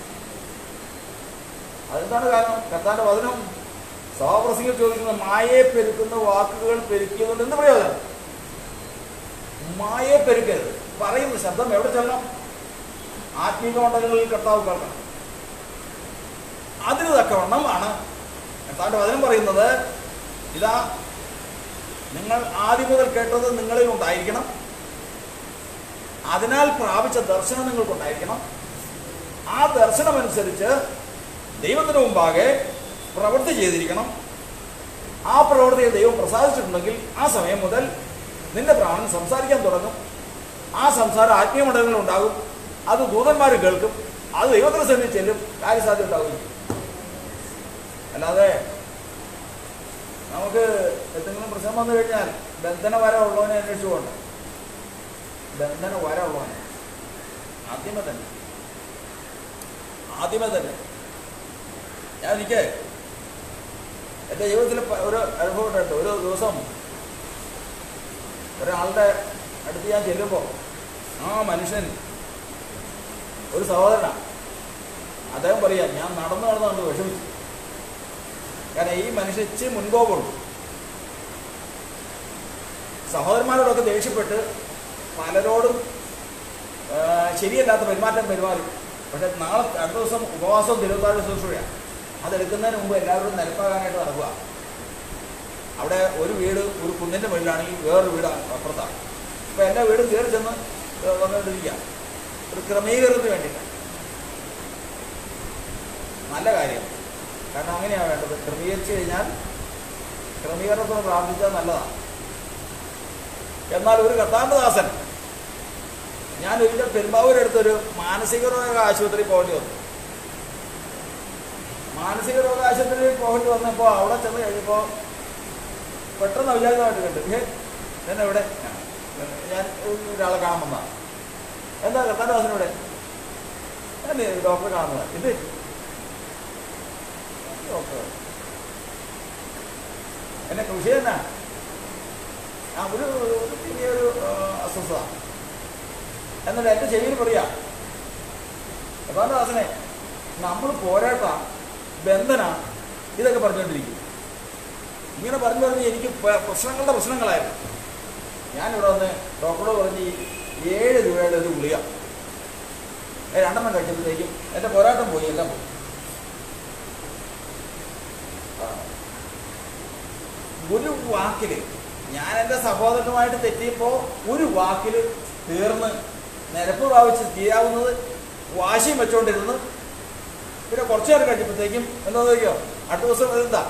അതെന്താണ് കാരണം കർത്താന്റെ വചനം സഭാപ്രസംഗം ചോദിക്കുന്ന മായയെ പെരുക്കുന്ന വാക്കുകൾ പെരുക്കിയതുകൊണ്ട് എന്ത് പ്രയോജനം മായയെ പെരുക്കരുത് പറയുന്ന ശബ്ദം എവിടെ ചെല്ലണം ആത്മീക മണ്ഡലങ്ങളിൽ കർത്താവ് കേൾക്കണം അതിന് തക്കവണ്ണമാണ് കർത്താവിന്റെ വചനം പറയുന്നത് ഇതാ നിങ്ങൾ ആദ്യം മുതൽ കേട്ടത് നിങ്ങളിൽ ഉണ്ടായിരിക്കണം അതിനാൽ പ്രാപിച്ച ദർശനം നിങ്ങൾക്കുണ്ടായിരിക്കണം ആ ദർശനമനുസരിച്ച് ദൈവത്തിന് മുമ്പാകെ പ്രവൃത്തി ചെയ്തിരിക്കണം ആ പ്രവൃത്തിയെ ദൈവം പ്രസാദിച്ചിട്ടുണ്ടെങ്കിൽ ആ സമയം മുതൽ നിന്റെ പ്രാണൻ സംസാരിക്കാൻ തുടങ്ങും ആ സംസാരം ആത്മീയ മണ്ഡലങ്ങളിൽ ഉണ്ടാകും അത് ദൂതന്മാർ കേൾക്കും അത് ദൈവത്തിന് സന്നിധി ചെല്ലും കാര്യസാധ്യം ഉണ്ടാവുകയും ചെയ്യും അല്ലാതെ നമുക്ക് എന്തെങ്കിലും പ്രശ്നം വന്നു കഴിഞ്ഞാൽ ബന്ധന വര ഉള്ളവനെ അന്വേഷിച്ചു പോകണ്ട ബന്ധന വര ഉള്ളവനെ ആദ്യമേ തന്നെ ആദ്യമേ തന്നെ ഞാൻ എനിക്ക് എൻ്റെ ജീവിതത്തിൽ പ- ഒരു അനുഭവം ഉണ്ടായിട്ട് ഒരു ദിവസം ഒരാളുടെ അടുത്ത് ഞാൻ ചെല്ലുമ്പോൾ ആ മനുഷ്യൻ ഒരു സഹോദരനാണ് അദ്ദേഹം പറയാ ഞാൻ നടന്നു നടന്നു കണ്ട് വിഷമിച്ചു കാരണം ഈ മനുഷ്യൻ ഇച്ചിരി മുൻകോപമുണ്ട് സഹോദരന്മാരോടൊക്കെ ദേഷ്യപ്പെട്ട് പലരോടും ആ, ശരിയല്ലാത്ത പെരുമാറ്റം പെരുമാറി പക്ഷെ നാളെ അടുത്ത ദിവസം ഉപവാസവും തിരുവത്താഴ് ശുശ്രൂഷയാണ് അതെടുക്കുന്നതിന് മുമ്പ് എല്ലാവരും നിരപ്പാകാനായിട്ട് നടക്കുക അവിടെ ഒരു വീട് ഒരു കുന്നിൻ്റെ മുകളിലാണെങ്കിൽ വേറൊരു വീട് അപ്പുറത്താണ് അപ്പോൾ എല്ലാ വീടും കയറി ചെന്ന് വന്നുകൊണ്ടിരിക്കുക ഒരു ക്രമീകരണത്തിന് വേണ്ടിയിട്ടാണ് നല്ല കാര്യം കാരണം അങ്ങനെയാണ് വേണ്ടത് ക്രമീകരിച്ചു കഴിഞ്ഞാൽ ക്രമീകരണത്തോട് പ്രാർത്ഥിച്ചാൽ നല്ലതാണ് എന്നാൽ ഒരു കർത്താന്തദാസൻ ഞാൻ ഒരിക്കൽ പെരുമ്പാവൂരടുത്തൊരു മാനസിക രോഗ ആശുപത്രിയിൽ പോകേണ്ടി വന്നു മാനസിക രോഗ ആശുപത്രിയിൽ പോകേണ്ടി വന്നപ്പോൾ അവിടെ ചെന്ന് കഴിഞ്ഞപ്പോൾ പെട്ടെന്ന് അവിചാരിതമായിട്ട് കണ്ടു ഏ എന്നെ ഇവിടെ ഞാൻ ഒരാളെ കാണാൻ വന്നതാണ് എന്താ കർത്താന്തദാസൻ ഇവിടെ ഞാൻ ഡോക്ടറെ കാണുന്നത് ഇത് ഡോക്ടർ എന്നെ കൃഷി തന്നെ ആ ഒരു ഒരു ചെറിയൊരു ആ, അസ്വസ്ഥത എന്നിട്ട് എൻ്റെ ചെവിയിൽ പറയാ ദാസനെ നമ്മൾ പോരാട്ട ബന്ധന ഇതൊക്കെ പറഞ്ഞുകൊണ്ടിരിക്കും ഇങ്ങനെ പറഞ്ഞു പറഞ്ഞ് എനിക്ക് പ- പ്രശ്നങ്ങളുടെ പ്രശ്നങ്ങളായിരുന്നു ഞാനിവിടെ വന്ന് ഡോക്ടറോട് പറഞ്ഞ് ഈ ഏഴ് രൂപയുടെ ഒരു ഗുളിക ഏ, രണ്ടെണ്ണം കഴിച്ചപ്പോഴത്തേക്കും എൻ്റെ പോരാട്ടം പോയി എല്ലാം പോയി ആ. ഒരു വാക്കിൽ ഞാൻ എൻ്റെ സഹോദരനുമായിട്ട് തെറ്റിയപ്പോൾ ഒരു വാക്കിൽ തീർന്ന് നിരപ്പ് പ്രാപിച്ച് തീരാവുന്നത് വാശിയും വെച്ചുകൊണ്ടിരുന്ന് പിന്നെ കുറച്ചു നേരം കഴിഞ്ഞപ്പോഴത്തേക്കും എന്താ നോക്കിയോ അടുത്ത ദിവസം ഇതെന്താ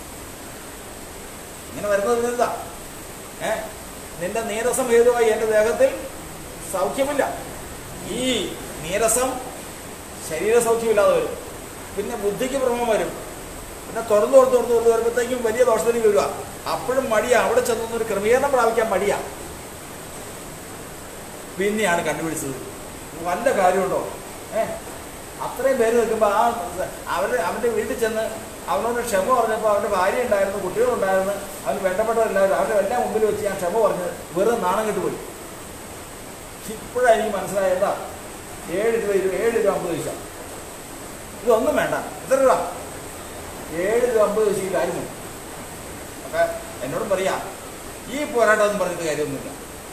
ഇങ്ങനെ വരുന്നത് ഇതെന്താ ഏ നിന്റെ നീരസം ഹേതുവായി എൻ്റെ ദേഹത്തിൽ സൗഖ്യമില്ല ഈ നീരസം ശരീര സൗഖ്യമില്ലാതെ വരും പിന്നെ ബുദ്ധിക്ക് ഭ്രമം വരും പിന്നെ തുറന്നു തുറന്നു തുറന്നു തുറന്നു വരുമ്പോഴത്തേക്കും വലിയ ദോഷത്തിലേക്ക് വരിക അപ്പോഴും മടിയാ അവിടെ ചെന്നൊരു ക്രമീകരണം പ്രാപിക്കാൻ മടിയാ പിന്നെയാണ് കണ്ടുപിടിച്ചത് വല്ല കാര്യമുണ്ടോ ഏ അത്രയും പേര് നിൽക്കുമ്പോൾ ആ അവരുടെ അവൻ്റെ വീട്ടിൽ ചെന്ന് അവനോട് ക്ഷമ പറഞ്ഞപ്പോൾ അവൻ്റെ ഭാര്യ ഉണ്ടായിരുന്നു കുട്ടികളുണ്ടായിരുന്നു അവന് വേണ്ടപ്പെട്ടവരെല്ലാവരും അവരുടെ എല്ലാം മുമ്പിൽ വെച്ച് ഞാൻ ക്ഷമ പറഞ്ഞത് വെറും നാണം കെട്ട് പോയി ഇപ്പോഴാണ് എനിക്ക് മനസ്സിലായത് എന്താ ഏഴ് രൂപ ഇരുപത് ഏഴ് രൂപ അമ്പത് പൈസ ഇതൊന്നും വേണ്ട എത്ര രൂപ ഏഴ് രൂപ അമ്പത് പൈസ ഈ കാര്യം മതി. ഒക്കെ എന്നോടും പറയാം ഈ പോരാട്ടം ഒന്നും പറഞ്ഞിട്ട് കാര്യമൊന്നുമില്ല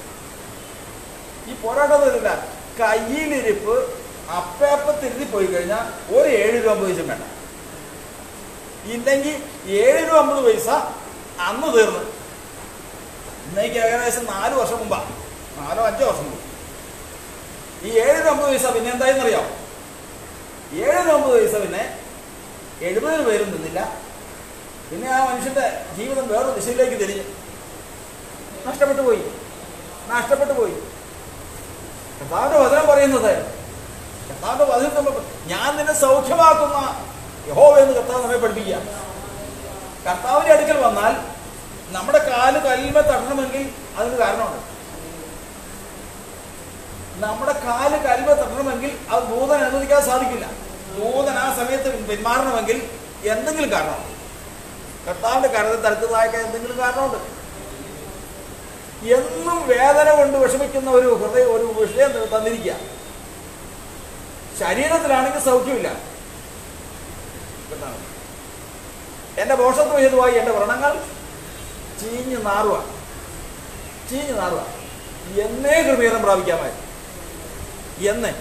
ഈ പോരാട്ടം ഒന്നുമില്ല കയ്യിലിരിപ്പ് അപ്പയപ്പത്തിരുത്തി പോയി കഴിഞ്ഞാൽ ഒരു ഏഴ് രൂപ അമ്പത് പൈസ വേണ്ട ഇല്ലെങ്കിൽ ഏഴ് രൂപ അമ്പത് പൈസ അന്ന് തീർന്നു ഇന്നേക്ക് ഏകദേശം നാല് വർഷം മുമ്പാ നാലോ അഞ്ചോ വർഷം മുമ്പ് ഈ ഏഴ് രൂപ അമ്പത് പൈസ പിന്നെ എന്തായെന്നറിയാം ഏഴ് രൂപ അമ്പത് പൈസ പിന്നെ എഴുപതിന് പേരും നിന്നില്ല പിന്നെ ആ മനുഷ്യന്റെ ജീവിതം വേറൊരു ദിശയിലേക്ക് തിരിഞ്ഞു നഷ്ടപ്പെട്ടു പോയി നഷ്ടപ്പെട്ടു പോയി കർത്താവിന്റെ വചനം പറയുന്നത് കർത്താവിന്റെ വചനം നമ്മൾ ഞാൻ നിന്നെ സൗഖ്യമാക്കുന്ന യഹോവ എന്ന് കർത്താവ് നമ്മെ പഠിപ്പിക്കുക കർത്താവിന്റെ അടുക്കൽ വന്നാൽ നമ്മുടെ കാല് കല്ലിമ തട്ടണമെങ്കിൽ അതിന് കാരണമുണ്ട് നമ്മുടെ കാല് കല്ലിമ തട്ടണമെങ്കിൽ അത് ദൂതൻ അനുവദിക്കാൻ സാധിക്കില്ല ദൂതൻ ആ സമയത്ത് പിന്മാറണമെങ്കിൽ എന്തെങ്കിലും കാരണമുണ്ട് കർത്താവിന്റെ കരത്തിൽ തടുത്തതായ എന്തെങ്കിലും കാരണമുണ്ട് എന്നും വേദന കൊണ്ട് വിഷമിക്കുന്ന ഒരു ഹൃദയ ഒരു വിഷയം തന്നിരിക്കുക ശരീരത്തിലാണെങ്കിൽ സൗഖ്യമില്ല കർത്താവ്. എന്റെ മോഷത്വ ഹേതുവായി എന്റെ വ്രണങ്ങൾ ചീഞ്ഞ് നാറുക ചീഞ്ഞ് നാറുക എന്നേ കൃപീകരണം പ്രാപിക്കാമായി എന്ന്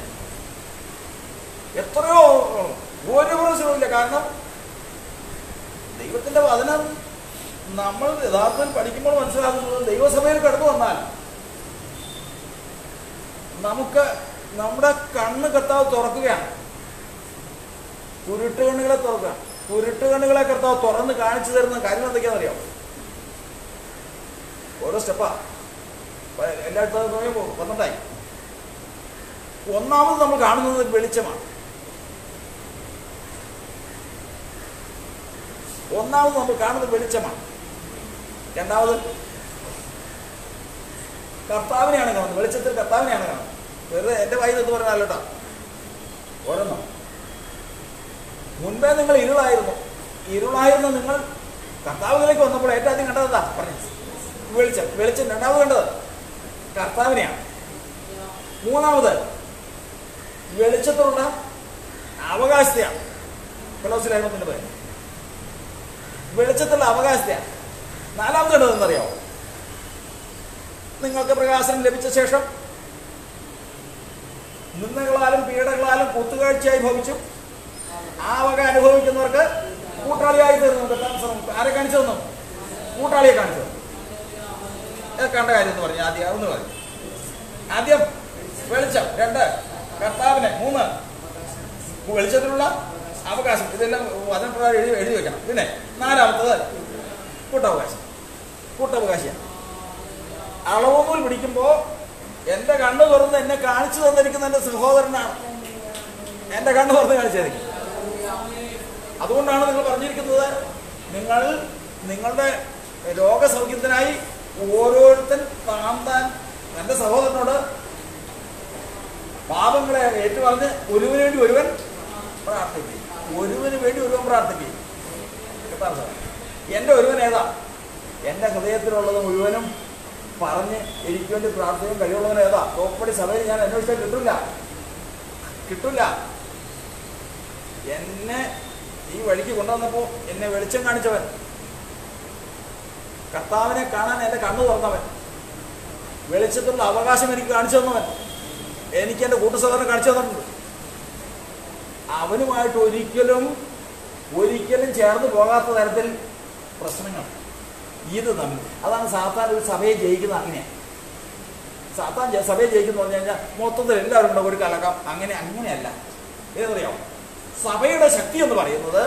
എത്രയോ ഒരു പ്രശ്നവുമില്ല കാരണം ദൈവത്തിന്റെ വചനം നമ്മൾ യഥാർത്ഥത്തിൽ പഠിക്കുമ്പോൾ മനസ്സിലാക്കുന്നത് ദൈവസഭയിൽ കടന്നു വന്നാൽ നമുക്ക് നമ്മുടെ കണ്ണ് കർത്താവ് തുറക്കുകയാണ് കുരുട്ട് കണ്ണുകളെ തുറക്കുക കുരുട്ട് കണ്ണുകളെ കർത്താവ് തുറന്ന് കാണിച്ചു തരുന്ന കാര്യം എന്തൊക്കെയാണെന്നറിയാമോ ഓരോ സ്റ്റെപ്പാ എല്ലായിടത്തും നോക്കിയപ്പോൾ പന്ത്രണ്ടായി ഒന്നാമത് നമ്മൾ കാണുന്നത് വെളിച്ചമാണ് ഒന്നാമത് നമ്മൾ കാണുന്നത് വെളിച്ചമാണ് രണ്ടാമത് കർത്താവിനെയാണ് കാണുന്നത് വെളിച്ചത്തിൽ കർത്താവിനെയാണ് കാണുന്നത് വെറുതെ എൻ്റെ വായിൽ എന്ന് പറഞ്ഞാൽ കേട്ടോ ഓരോന്നോ മുൻപേ നിങ്ങൾ ഇരുളായിരുന്നു ഇരുളായിരുന്ന നിങ്ങൾ കർത്താവിലേക്ക് വന്നപ്പോൾ ഏറ്റവും ആദ്യം കണ്ടതാ പറഞ്ഞു വെളിച്ചം വെളിച്ചം രണ്ടാമത് കണ്ടത് കർത്താവിനെയാണ് മൂന്നാമത് വെളിച്ചത്തിലുള്ള അവകാശത്തെയാണ് ഫിലോസിലായിരുന്നു പേര് വെളിച്ചത്തിലുള്ള അവകാശത്തെയാണ് നാലാമത് കണ്ടത് എന്നറിയാമോ നിങ്ങൾക്ക് പ്രകാശനം ലഭിച്ച ശേഷം നിന്ദകളാലും പീഡകളാലും കുത്തുകാഴ്ചയായി ഭവിച്ചു ആ വക അനുഭവിക്കുന്നവർക്ക് കൂട്ടാളിയായി തീർന്നു കർത്താവ് ശ്രമം. ആരെ കാണിച്ചു തന്നു കൂട്ടാളിയെ കാണിച്ചു തന്നു ഇത് കണ്ട കാര്യം എന്ന് പറഞ്ഞു ആദ്യം ഒന്ന് പറഞ്ഞു ആദ്യം വെളിച്ചം രണ്ട് കർത്താവിനെ മൂന്ന് വെളിച്ചത്തിലുള്ള അവകാശം ഇതെല്ലാം വചനപ്രകാരം എഴുതി എഴുതി വെക്കണം പിന്നെ നാലാമത്തത് കൂട്ടവകാശം കൂട്ടവകാശിയാണ് അളവുനൂൽ പിടിക്കുമ്പോൾ എൻ്റെ കണ്ണ് തുറന്ന് എന്നെ കാണിച്ചു തന്നിരിക്കുന്ന എൻ്റെ സഹോദരനാണ് എൻ്റെ കണ്ണ് തുറന്ന് കാണിച്ചതായിരിക്കും അതുകൊണ്ടാണ് നിങ്ങൾ പറഞ്ഞിരിക്കുന്നത് നിങ്ങൾ നിങ്ങളുടെ രോഗസൗഖ്യത്തിനായി ഓരോരുത്തൻ താൻ താൻ തൻ്റെ സഹോദരനോട് പാപങ്ങളെ ഏറ്റുപറഞ്ഞ് ഒരുവിന് വേണ്ടി ഒരുവൻ പ്രാർത്ഥിക്കും ഒരുവന് വേണ്ടി ഒരുവൻ പ്രാർത്ഥിക്കും കേട്ടോ സാർ? എൻ്റെ ഒരുവൻ ഏതാ എൻ്റെ ഹൃദയത്തിലുള്ളത് മുഴുവനും പറഞ്ഞ് എനിക്ക് വേണ്ടി പ്രാർത്ഥിക്കാൻ കഴിവുള്ളവൻ ഏതാ തോപ്പടി സഭയിൽ ഞാൻ അന്വേഷിച്ചാൽ കിട്ടില്ല കിട്ടില്ല എന്നെ ഈ വഴിക്ക് കൊണ്ടുവന്നപ്പോൾ എന്നെ വെളിച്ചം കാണിച്ചവൻ കർത്താവിനെ കാണാൻ എൻ്റെ കണ്ണു തുറന്നവൻ വെളിച്ചത്തിലുള്ള അവകാശം എനിക്ക് കാണിച്ചു തന്നവൻ എനിക്ക് എൻ്റെ കൂട്ടുസഹോദരൻ കാണിച്ചു തന്നിട്ടുണ്ട് അവനുമായിട്ട് ഒരിക്കലും ഒരിക്കലും ചേർന്ന് പോകാത്ത തരത്തിൽ പ്രശ്നങ്ങൾ ഇത് തമ്മിൽ അതാണ് സാത്താൻ ഒരു സഭയെ ജയിക്കുന്നത് അങ്ങനെയാണ് സാത്താൻ ജ- സഭയെ ജയിക്കുന്നു പറഞ്ഞു കഴിഞ്ഞാൽ മൊത്തത്തിൽ എല്ലാവരും കൂടെ ഒരു കലക്കം അങ്ങനെ അങ്ങനെയല്ല ഏതറിയാമോ സഭയുടെ ശക്തി എന്ന് പറയുന്നത്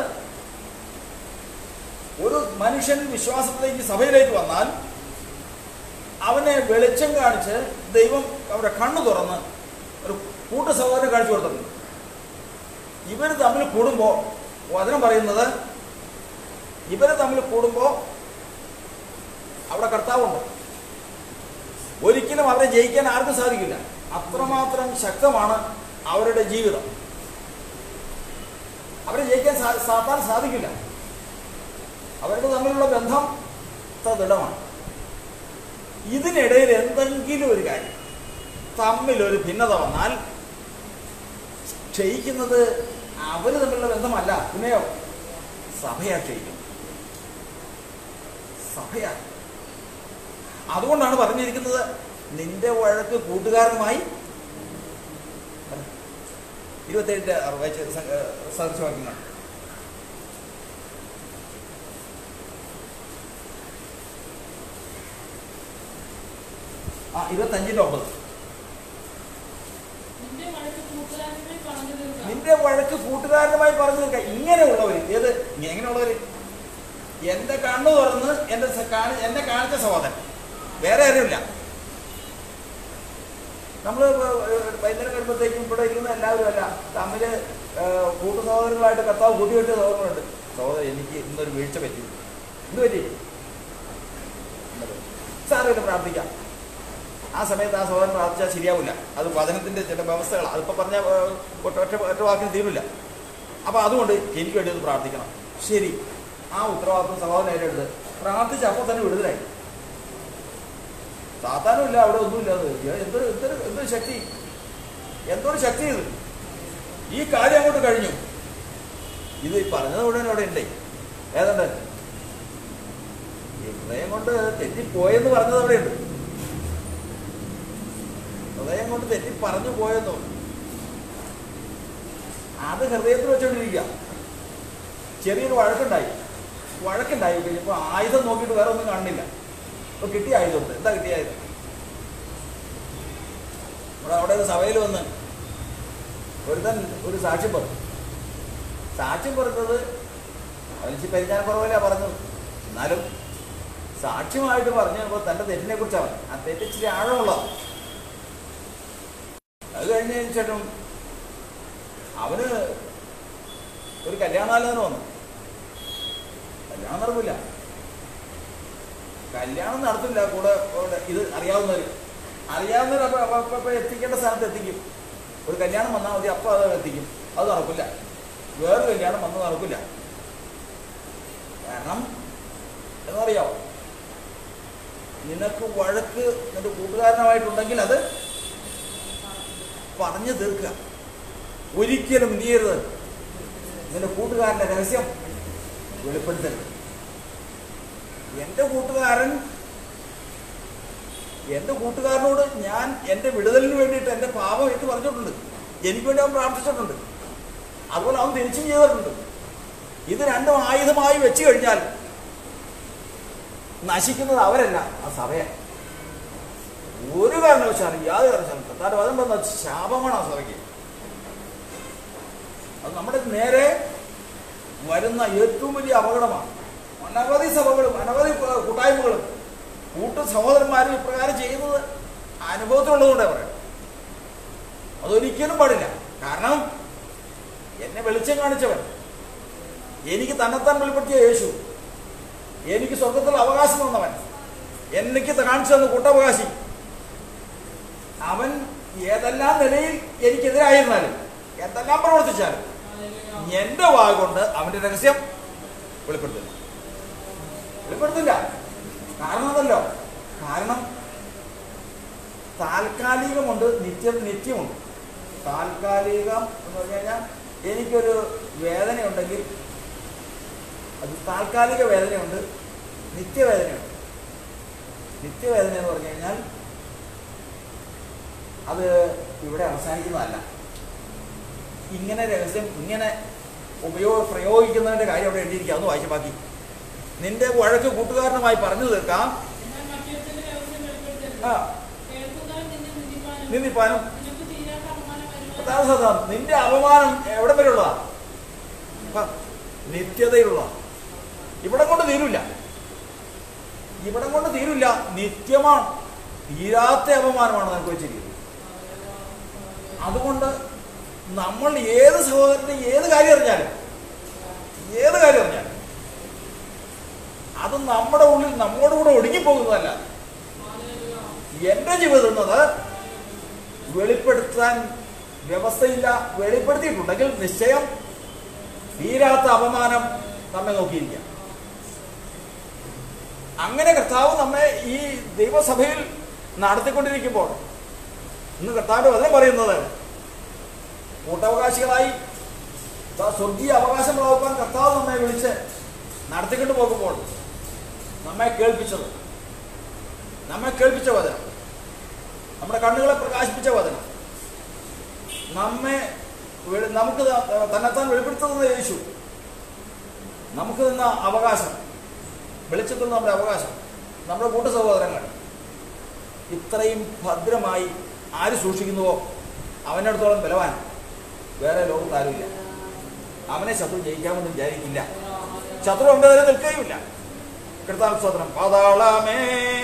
ഒരു മനുഷ്യൻ വിശ്വാസത്തിലേക്ക് സഭയിലേക്ക് വന്നാൽ അവനെ വെളിച്ചം കാണിച്ച് ദൈവം അവരുടെ കണ്ണു തുറന്ന് ഒരു കൂട്ട സഹോദരൻ കാണിച്ചു കൊടുത്തിട്ടുണ്ട് ഇവർ തമ്മിൽ കൂടുമ്പോൾ വചനം പറയുന്നത് ഇവർ തമ്മിൽ കൂടുമ്പോൾ അവിടെ കർത്താവുണ്ട് ഒരിക്കലും അവരെ ജയിക്കാൻ ആർക്കും സാധിക്കില്ല അത്രമാത്രം ശക്തമാണ് അവരുടെ ജീവിതം അവരെ ജയിക്കാൻ സാ സാത്താൻ സാധിക്കില്ല അവരുടെ തമ്മിലുള്ള ബന്ധം അത്ര ദൃഢമാണ് ഇതിനിടയിൽ എന്തെങ്കിലും ഒരു കാര്യം തമ്മിലൊരു ഭിന്നത വന്നാൽ ക്ഷയിക്കുന്നത് അവർ തമ്മിലുള്ള ബന്ധമല്ല പിന്നെയോ സഭയാ ക്ഷയിക്കും സഭയാ അതുകൊണ്ടാണ് പറഞ്ഞിരിക്കുന്നത് നിന്റെ വഴക്ക് കൂട്ടുകാരനുമായി ഇരുപത്തേഴിന്റെ വായിച്ച സദൃശവാക്യങ്ങൾ ആ ഇരുപത്തഞ്ചിന്റെ ഒമ്പത് നിന്റെ വഴക്ക് കൂട്ടുകാരനെ പറഞ്ഞു തീർക്കാം നിന്റെ വഴക്ക് കൂട്ടുകാരനുമായി പറഞ്ഞു തീർക്കാം ഇങ്ങനെയുള്ളവർ ഏത് എങ്ങനെയുള്ളവർ എന്റെ കണ്ണു തുറന്ന് എന്റെ സ- കാണി എന്നെ കാണിച്ച സഹോദരൻ വേറെ ആരുമില്ല നമ്മൾ വൈകുന്നേരം വരുമ്പോഴത്തേക്കും ഇവിടെ ഇരിക്കുന്ന എല്ലാവരും അല്ല തമ്മിൽ കൂട്ടു സഹോദരങ്ങളായിട്ട് കർത്താവ് കൂട്ടിവെട്ടിയ സഹോദരങ്ങളുണ്ട് സഹോദരൻ എനിക്ക് ഇന്നൊരു വീഴ്ച പറ്റി എന്ത് പറ്റി സാറില്ല പ്രാർത്ഥിക്കാം ആ സമയത്ത് ആ സഹോദരൻ പ്രാർത്ഥിച്ചാൽ ശരിയാവില്ല അത് വചനത്തിന്റെ ചില വ്യവസ്ഥകളാണ് അതിപ്പോൾ പറഞ്ഞ ഏഹ്, ഒറ്റ ഒറ്റ ഒറ്റ വാക്കിന് തീരില്ല അപ്പോൾ അതുകൊണ്ട് എനിക്ക് വേണ്ടി ഒന്ന് പ്രാർത്ഥിക്കണം ശരി ആ ഉത്തരവാദിത്വം സഹോദരൻ ഏറ്റെടുത്ത് പ്രാർത്ഥിച്ച് അപ്പോൾ തന്നെ വിടുതലായി സാധാരണ ഇല്ല അവിടെ ഒന്നുമില്ല അത് എന്തൊരു എന്തൊരു എന്തൊരു ശക്തി എന്തൊരു ശക്തി ഇത് ഈ കാര്യം അങ്ങോട്ട് കഴിഞ്ഞു ഇത് ഈ പറഞ്ഞത് മുഴുവൻ അവിടെ ഉണ്ടേ ഏതുണ്ട് ഈ ഹൃദയം കൊണ്ട് തെറ്റിപ്പോയെന്ന് പറഞ്ഞത് അവിടെ ഉണ്ട് ഹൃദയം കൊണ്ട് തെറ്റി പറഞ്ഞു പോയെന്നോ അത് ഹൃദയത്തിൽ വെച്ചോണ്ടിരിക്കുക ചെറിയൊരു വഴക്കുണ്ടായി വഴക്കുണ്ടായി കഴിഞ്ഞപ്പോൾ ആയുധം നോക്കിയിട്ട് വേറെ ഒന്നും കാണുന്നില്ല അപ്പൊ കിട്ടിയ ആയുധമുണ്ട് എന്താ കിട്ടിയ ആയുധം ഇവിടെ അവിടെ ഒരു സഭയിൽ വന്ന് ഒരുത്തൻ ഒരു സാക്ഷ്യം പറഞ്ഞു സാക്ഷ്യം പറഞ്ഞത് അവനിച്ച് പരിജ്ഞാനക്കുറവല്ല പറഞ്ഞത് എന്നാലും സാക്ഷ്യമായിട്ട് പറഞ്ഞപ്പോൾ തൻ്റെ തെറ്റിനെ കുറിച്ചാണ് ആ തെറ്റ് ഇച്ചിരി ആഴമുള്ളതാണ് അത് കഴിഞ്ഞ ചേട്ടൻ അവന് ഒരു കല്യാണാലോചന വന്നു കല്യാണം നടക്കില്ല കല്യാണം നടത്തില്ല കൂടെ കൂടെ ഇത് അറിയാവുന്നവർ അറിയാവുന്നവർ അപ്പോൾ അപ്പോൾ അപ്പോൾ അപ്പോൾ എത്തിക്കേണ്ട സ്ഥലത്ത് എത്തിക്കും ഒരു കല്യാണം വന്നാൽ മതി അപ്പോൾ അത് എത്തിക്കും അത് നടക്കില്ല വേറെ കല്യാണം വന്ന് നടക്കില്ല കാരണം എന്നറിയാവോ നിനക്ക് വഴക്ക് നിന്റെ കൂട്ടുകാരനുമായിട്ടുണ്ടെങ്കിൽ അത് പറഞ്ഞു തീർക്കുക ഒരിക്കലും എന്ത് ചെയ്യരുത് നിന്റെ കൂട്ടുകാരന്റെ രഹസ്യം വെളിപ്പെടുത്തരുത് എൻ്റെ കൂട്ടുകാരൻ എൻ്റെ കൂട്ടുകാരനോട് ഞാൻ എൻ്റെ വിടുതലിന് വേണ്ടിയിട്ട് എൻ്റെ പാപം എന്ന് പറഞ്ഞിട്ടുണ്ട് എനിക്ക് വേണ്ടി അവൻ പ്രാർത്ഥിച്ചിട്ടുണ്ട് അതുപോലെ അവൻ തിരിച്ചും ചെയ്തിട്ടുണ്ട് ഇത് രണ്ടും ആയുധമായി വെച്ച് കഴിഞ്ഞാൽ നശിക്കുന്നത് അവരല്ല ആ സഭയാണ് ഒരു കാരണവശാലും യാതൊരു കാരണവശാലും കർത്താവ് വചനം പറഞ്ഞ ശാപമാണ് ആ സഭയ്ക്ക് അത് നമ്മുടെ നേരെ വരുന്ന ഏറ്റവും വലിയ അപകടമാണ് അനവധി സഭകളും അനവധി കൂ- കൂട്ടായ്മകളും കൂട്ടു സഹോദരന്മാരും ഇപ്രകാരം ചെയ്യുന്നത് അനുഭവത്തിലുള്ളതുകൊണ്ടേ പറയാം അതൊരിക്കലും പാടില്ല കാരണം എന്നെ വെളിച്ചം കാണിച്ചവൻ എനിക്ക് തന്നെത്താൻ വെളിപ്പെടുത്തിയ യേശു എനിക്ക് സ്വർഗത്തിൽ അവകാശം തന്നവൻ എനിക്ക് കാണിച്ചു തന്ന കൂട്ടവകാശി അവൻ ഏതെല്ലാം നിലയിൽ എനിക്കെതിരായിരുന്നാലും എന്തെല്ലാം പ്രവർത്തിച്ചാലും എന്റെ വാ കൊണ്ട് അവന്റെ രഹസ്യം വെളിപ്പെടുത്തില്ല വെളിപ്പെടുത്തില്ല കാരണം അതല്ലോ കാരണം താൽക്കാലികമുണ്ട് നിത്യം നിത്യമുണ്ട് താൽക്കാലികം എന്ന് പറഞ്ഞു കഴിഞ്ഞാൽ എനിക്കൊരു വേദനയുണ്ടെങ്കിൽ അത് താൽക്കാലിക വേദനയുണ്ട് നിത്യവേദനയുണ്ട് നിത്യവേദന എന്ന് പറഞ്ഞു കഴിഞ്ഞാൽ അത് ഇവിടെ അവസാനിക്കുന്നതല്ല ഇങ്ങനെ രഹസ്യം ഇങ്ങനെ ഉപയോഗ പ്രയോഗിക്കുന്നതിന്റെ കാര്യം അവിടെ എഴുതിയിരിക്കുക ഒന്ന് വായിച്ചു ബാക്കി നിന്റെ വഴക്ക് കൂട്ടുകാരനുമായി പറഞ്ഞു തീർക്കാം എന്നാൽ മറ്റൊരുത്തന്റെ രഹസ്യം വെളിപ്പെടുത്തരുത്. ആ കേൾക്കുന്നവൻ നിന്നെ നിന്ദിപ്പാനും നിന്ദിപ്പാനും നിനക്ക് തീരാത്ത അപമാനം വരുവാനും അതാണ് സത്യം നിന്റെ അപമാനം എവിടെ വരെയുള്ളതാ ഇപ്പൊ നിത്യതയിലുള്ള ഇവിടം കൊണ്ട് തീരില്ല ഇവിടം കൊണ്ട് തീരില്ല നിത്യമാണ് തീരാത്ത അപമാനമാണ് നമുക്ക് വെച്ചിരിക്കുന്നത് അതുകൊണ്ട് നമ്മൾ ഏത് സഹോദരന്റെ ഏത് കാര്യം അറിഞ്ഞാലും ഏത് കാര്യം അറിഞ്ഞാലും അത് നമ്മുടെ ഉള്ളിൽ നമ്മോട് കൂടെ ഒടുങ്ങിപ്പോകുന്നതല്ല എന്റെ ജീവിതം എന്നത് വെളിപ്പെടുത്താൻ വ്യവസ്ഥയില്ല വെളിപ്പെടുത്തിയിട്ടുണ്ടെങ്കിൽ നിശ്ചയം തീരാത്ത അപമാനം നമ്മെ നോക്കിയിരിക്കാം അങ്ങനെ കർത്താവ് നമ്മെ ഈ ദൈവസഭയിൽ നടത്തിക്കൊണ്ടിരിക്കുമ്പോൾ ഇന്ന് കർത്താവിന്റെ വചനം പറയുന്നത് കൂട്ടവകാശികളായി ദാ സ്വർഗീയ അവകാശം പ്രാപിക്കാൻ കർത്താവ് നമ്മെ വിളിച്ച് നടത്തിക്കൊണ്ട് പോകുമ്പോൾ നമ്മെ കേൾപ്പിച്ചത് നമ്മെ കേൾപ്പിച്ച വചനം നമ്മുടെ കണ്ണുകളെ പ്രകാശിപ്പിച്ച വചനം നമ്മെ വെളി- നമുക്ക് ത- തന്നെത്താൻ വെളിപ്പെടുത്തുന്ന യേശു നമുക്ക് തന്ന അവകാശം വെളിച്ചത്തിൽ നമ്മുടെ അവകാശം നമ്മുടെ കൂട്ട സഹോദരങ്ങൾ ഇത്രയും ഭദ്രമായി ആര് സൂക്ഷിക്കുന്നുവോ അവനടുത്തോളം ബലവാൻ വേറെ ലോകത്ത് ആരുമില്ല അവനെ ശത്രു ജയിക്കാമെന്ന് വിചാരിക്കില്ല ശത്രു ഉണ്ടെതിരെ നിൽക്കുകയുമില്ല കൃതാൽ സ്വതന്ത്രം പാതാളമേ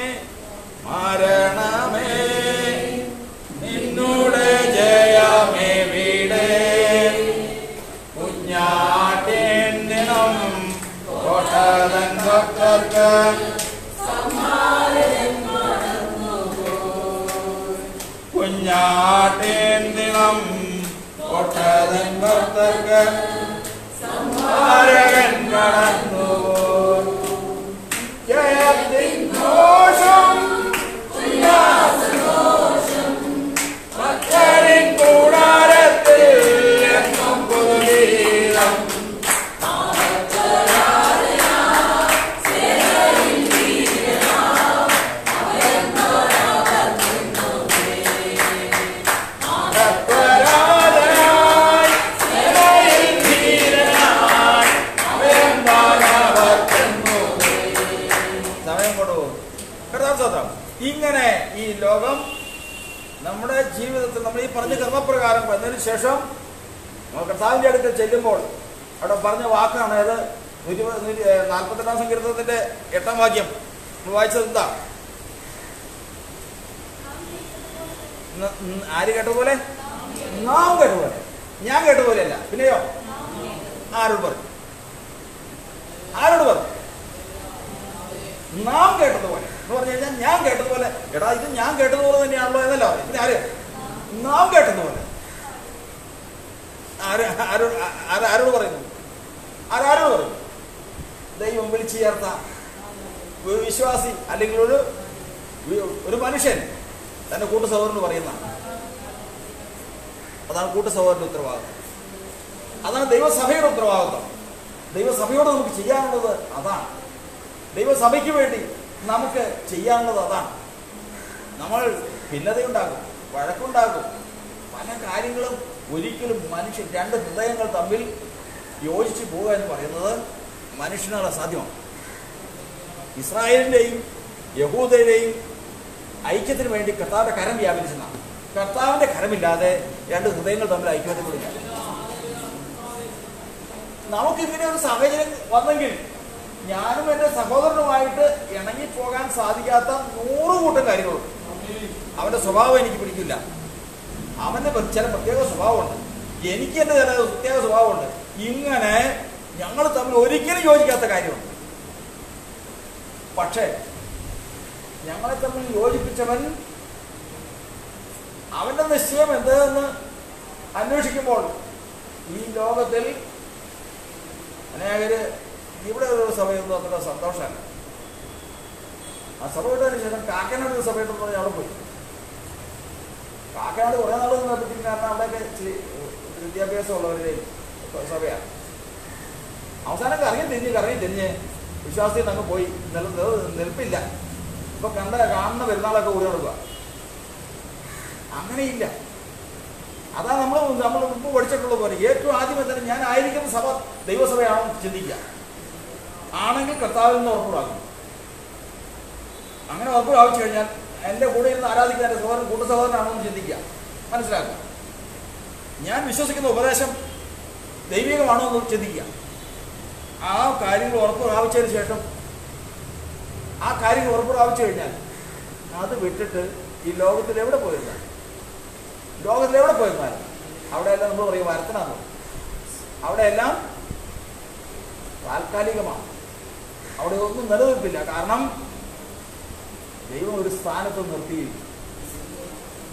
മരണമേ നിന്നോട് ജയമേ വീടേ കുഞ്ഞാട്ടിനും കോട്ടതൻ ഭക്തർക്ക് കുഞ്ഞാട്ടിനും കോട്ടതൻ ഭക്തർക്ക് സംഹാരകൻ കടന്നു ജയത്തിൻ ഘോഷം ഭക്തരിൻ കൂടാരത്തിൽ എന്നും പുതുഗീതം തത്പരാധനായി, സേനയിൽ ധീരനായി, അവൻ വാനവർക്കുന്നു. സമയം കൊണ്ടുപോകും കർത്താവ് സ്വന്തം ഇങ്ങനെ ഈ ലോകം നമ്മുടെ ജീവിതത്തിൽ നമ്മൾ ഈ പറഞ്ഞ കർമ്മപ്രകാരം വന്നതിന് ശേഷം നമ്മൾ കർത്താവിൻ്റെ അടുക്കൽ ചെല്ലുമ്പോൾ അവിടെ പറഞ്ഞ വാക്കാണ് അത് നൂറ്റി നൂറ്റി നാൽപ്പത്തെട്ടാം സങ്കീർത്തനത്തിന്റെ എട്ടാം വാക്യം നമ്മൾ വായിച്ചത് എന്താ ന- ന- ആര് കേട്ട പോലെ നാം കേട്ട പോലെ ഞാൻ കേട്ട പോലെയല്ല പിന്നെയോ ആരോട് പറഞ്ഞു ആരോട് പറഞ്ഞു നാം കേട്ടതുപോലെ എന്ന് പറഞ്ഞു കഴിഞ്ഞാൽ ഞാൻ കേട്ടതുപോലെ എടാ ഇത് ഞാൻ കേട്ടതുപോലെ തന്നെയാണല്ലോ എന്നല്ല പറയും പിന്നെ ആര് നാം കേട്ടതുപോലെ ആര് ആരോട് ആര് ആരോട് പറയുന്നു ആരാരോട് പറയുന്നു ദൈവം വിളിച്ചു ചേർത്ത ഒരു വിശ്വാസി അല്ലെങ്കിൽ ഒരു ഒരു മനുഷ്യൻ തന്റെ കൂട്ട സഹോദരന് പറയുന്ന അതാണ് കൂട്ട സഹോദരന്റെ ഉത്തരവാദിത്വം അതാണ് ദൈവസഭയുടെ ഉത്തരവാദിത്വം ദൈവസഭയോട് നമുക്ക് ചെയ്യാനുള്ളത് അതാണ് ദൈവസഭയ്ക്ക് വേണ്ടി നമുക്ക് ചെയ്യാനുള്ളത് അതാണ് നമ്മൾ ഭിന്നതയുണ്ടാകും വഴക്കുണ്ടാകും പല കാര്യങ്ങളും ഒരിക്കലും മനുഷ്യൻ രണ്ട് ഹൃദയങ്ങൾ തമ്മിൽ യോജിച്ച് പോവുക എന്ന് പറയുന്നത് മനുഷ്യനുള്ള സാധ്യമാണ് ഇസ്രായേലിൻ്റെയും യഹൂദയുടെയും ഐക്യത്തിന് വേണ്ടി കർത്താവിന്റെ കരം വ്യാപരിച്ചതാണ് കർത്താവിന്റെ കരമില്ലാതെ രണ്ട് ഹൃദയങ്ങൾ തമ്മിൽ ഐക്യപ്പെട്ടില്ല നമുക്കിങ്ങനെ ഒരു സാഹചര്യം വന്നെങ്കിൽ ഞാനും എൻ്റെ സഹോദരനുമായിട്ട് ഇണങ്ങിപ്പോകാൻ സാധിക്കാത്ത നൂറ് കൂട്ടം കാര്യങ്ങളുണ്ട് അവന്റെ സ്വഭാവം എനിക്ക് പിടിക്കില്ല അവന്റെ പ്ര- ചില പ്രത്യേക സ്വഭാവമുണ്ട് എനിക്ക് എൻ്റെ ചില പ്രത്യേക സ്വഭാവമുണ്ട് ഇങ്ങനെ ഞങ്ങൾ തമ്മിൽ ഒരിക്കലും യോജിക്കാത്ത കാര്യമുണ്ട് പക്ഷേ ഞങ്ങളെ തമ്മിൽ യോജിപ്പിച്ചവൻ അവന്റെ നിശ്ചയം എന്തെന്ന് അന്വേഷിക്കുമ്പോൾ ഈ ലോകത്തിൽ അനേകര് ഇവിടെ ഒരു സഭയൊന്നും അത്ര സന്തോഷമല്ല ആ സഭ വിട്ടതിന് ശേഷം കാക്കനാട് ഒരു സഭയിട്ടെന്ന് പറഞ്ഞ് അവിടെ പോയി കാക്കനാട് കുറേ നാൾ നിർത്തിക്കും കാരണം അവിടെയൊക്കെ ഇച്ചിരി വിദ്യാഭ്യാസമുള്ളവരുടെ സഭയാണ് അവസാനം കറങ്ങി തിരിഞ്ഞ് കറങ്ങി തിരിഞ്ഞ് വിശ്വാസത്തിൽ അങ്ങ് പോയി നില നില- നിൽപ്പില്ല ഇപ്പൊ കണ്ട കാണുന്ന പെരുന്നാളൊക്കെ കൂടി കൊടുക്കുക അങ്ങനെയില്ല അതാ നമ്മൾ നമ്മൾ മുമ്പ് പഠിച്ചിട്ടുള്ള പോലെ ഏറ്റവും ആദ്യമേ തന്നെ ഞാൻ ആയിരിക്കുന്ന സഭ ദൈവസഭയാണോ എന്ന് ചിന്തിക്കുക ആണെങ്കിൽ കർത്താവിൽ നിന്ന് ഉറപ്പുണ്ടാകും അങ്ങനെ ഉറപ്പ് പ്രാപിച്ചു കഴിഞ്ഞാൽ എൻ്റെ കൂടെ ഇരുന്ന് ആരാധിക്കുന്ന എൻ്റെ സഹോദരൻ കൂട്ട സഹോദരനാണോ എന്ന് ചിന്തിക്കുക മനസ്സിലാക്കുക ഞാൻ വിശ്വസിക്കുന്ന ഉപദേശം ദൈവികമാണോ എന്ന് ചിന്തിക്കുക ആ കാര്യങ്ങൾ ഉറപ്പ് പ്രാപിച്ചതിന് ശേഷം ആ കാര്യങ്ങൾ ഉറപ്പ് പ്രാപിച്ചു കഴിഞ്ഞാൽ അത് വിട്ടിട്ട് ഈ ലോകത്തിൽ എവിടെ പോയിരുന്നാൽ ലോകത്തിൽ എവിടെ പോയിരുന്നാലും അവിടെയെല്ലാം നമ്മൾ പറയും വരത്തനാന്ന് പറയും. അവിടെയെല്ലാം താൽക്കാലികമാണ് അവിടെ ഒന്നും നിലനിൽപ്പില്ല കാരണം ദൈവം ഒരു സ്ഥാനത്ത് നിർത്തിയിരിക്കും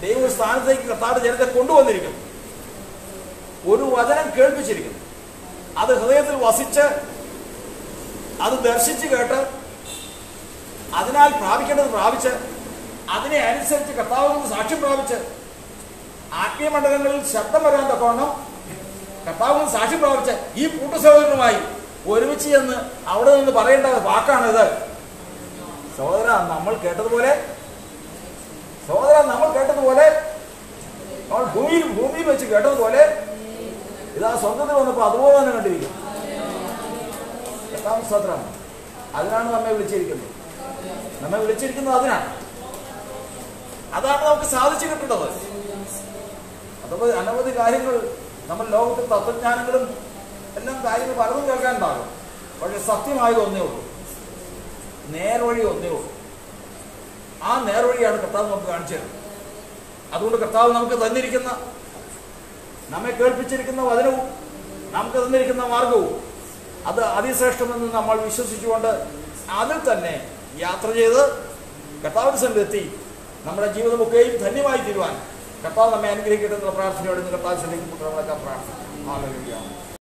ദൈവം ഒരു സ്ഥാനത്തേക്ക് കർത്താവ് ജനത്തെ കൊണ്ടുവന്നിരിക്കുന്നു ഒരു വചനം കേൾപ്പിച്ചിരിക്കുന്നു അത് ഹൃദയത്തിൽ വസിച്ച് അത് ദർശിച്ച് കേട്ട് അതിനാൽ പ്രാപിക്കേണ്ടത് പ്രാപിച്ച് അതിനെ അനുസരിച്ച് കർത്താവിൽ നിന്ന് സാക്ഷ്യം പ്രാപിച്ച് ആത്മീയമണ്ഡലങ്ങളിൽ ശബ്ദം വരാൻ തക്കവണ്ണം കർത്താവിൽ നിന്ന് സാക്ഷ്യം പ്രാപിച്ച് ഈ കൂട്ടുസഹോദരനുമായി ഒരുമിച്ച് ചെന്ന് അവിടെ നിന്ന് പറയേണ്ട വാക്കാണിത് സഹോദര നമ്മൾ കേട്ടതുപോലെ സഹോദര നമ്മൾ കേട്ടതുപോലെ നമ്മൾ ഭൂമിയിൽ ഭൂമിയിൽ വെച്ച് കേട്ടതുപോലെ ഇതാ സ്വർഗത്തിൽ വന്നപ്പോൾ അതുപോലെ തന്നെ കണ്ടിരിക്കും എട്ടാം സ്തോത്രം അതിനാണ് നമ്മെ വിളിച്ചിരിക്കുന്നത് നമ്മെ വിളിച്ചിരിക്കുന്നത് അതിനാണ് അതാണ് നമുക്ക് സാധിച്ചു കിട്ടേണ്ടത് അതുപോലെ അനവധി കാര്യങ്ങൾ നമ്മൾ ലോകത്തിൽ തത്വജ്ഞാനങ്ങളും എല്ലാം കാര്യങ്ങൾ പലതും കേൾക്കാനുണ്ടാകും പക്ഷെ സത്യമായത് ഒന്നേ ഉള്ളൂ നേർവഴി ഒന്നേ ഉള്ളൂ ആ നേർവഴിയാണ് കർത്താവ് നമുക്ക് കാണിച്ചു തരുന്നത് അതുകൊണ്ട് കർത്താവ് നമുക്ക് തന്നിരിക്കുന്ന നമ്മെ കേൾപ്പിച്ചിരിക്കുന്ന വചനവും നമുക്ക് തന്നിരിക്കുന്ന മാർഗവും അത് അതിശ്രേഷ്ഠമെന്ന് നമ്മൾ വിശ്വസിച്ചുകൊണ്ട് അതിൽ തന്നെ യാത്ര ചെയ്ത് കർത്താവിന് സന്നിധെത്തി നമ്മുടെ ജീവിതമൊക്കെയും ധന്യമായി തീരുവാൻ കർത്താവ് നമ്മെ അനുഗ്രഹിക്കട്ടെ എന്നുള്ള പ്രാർത്ഥനയോടെ ഇന്ന് കർത്താവ് സന്നിധിക്കുമ്പോൾ നമ്മളൊക്കെ പ്രാർത്ഥിക്കാം Hallelujah.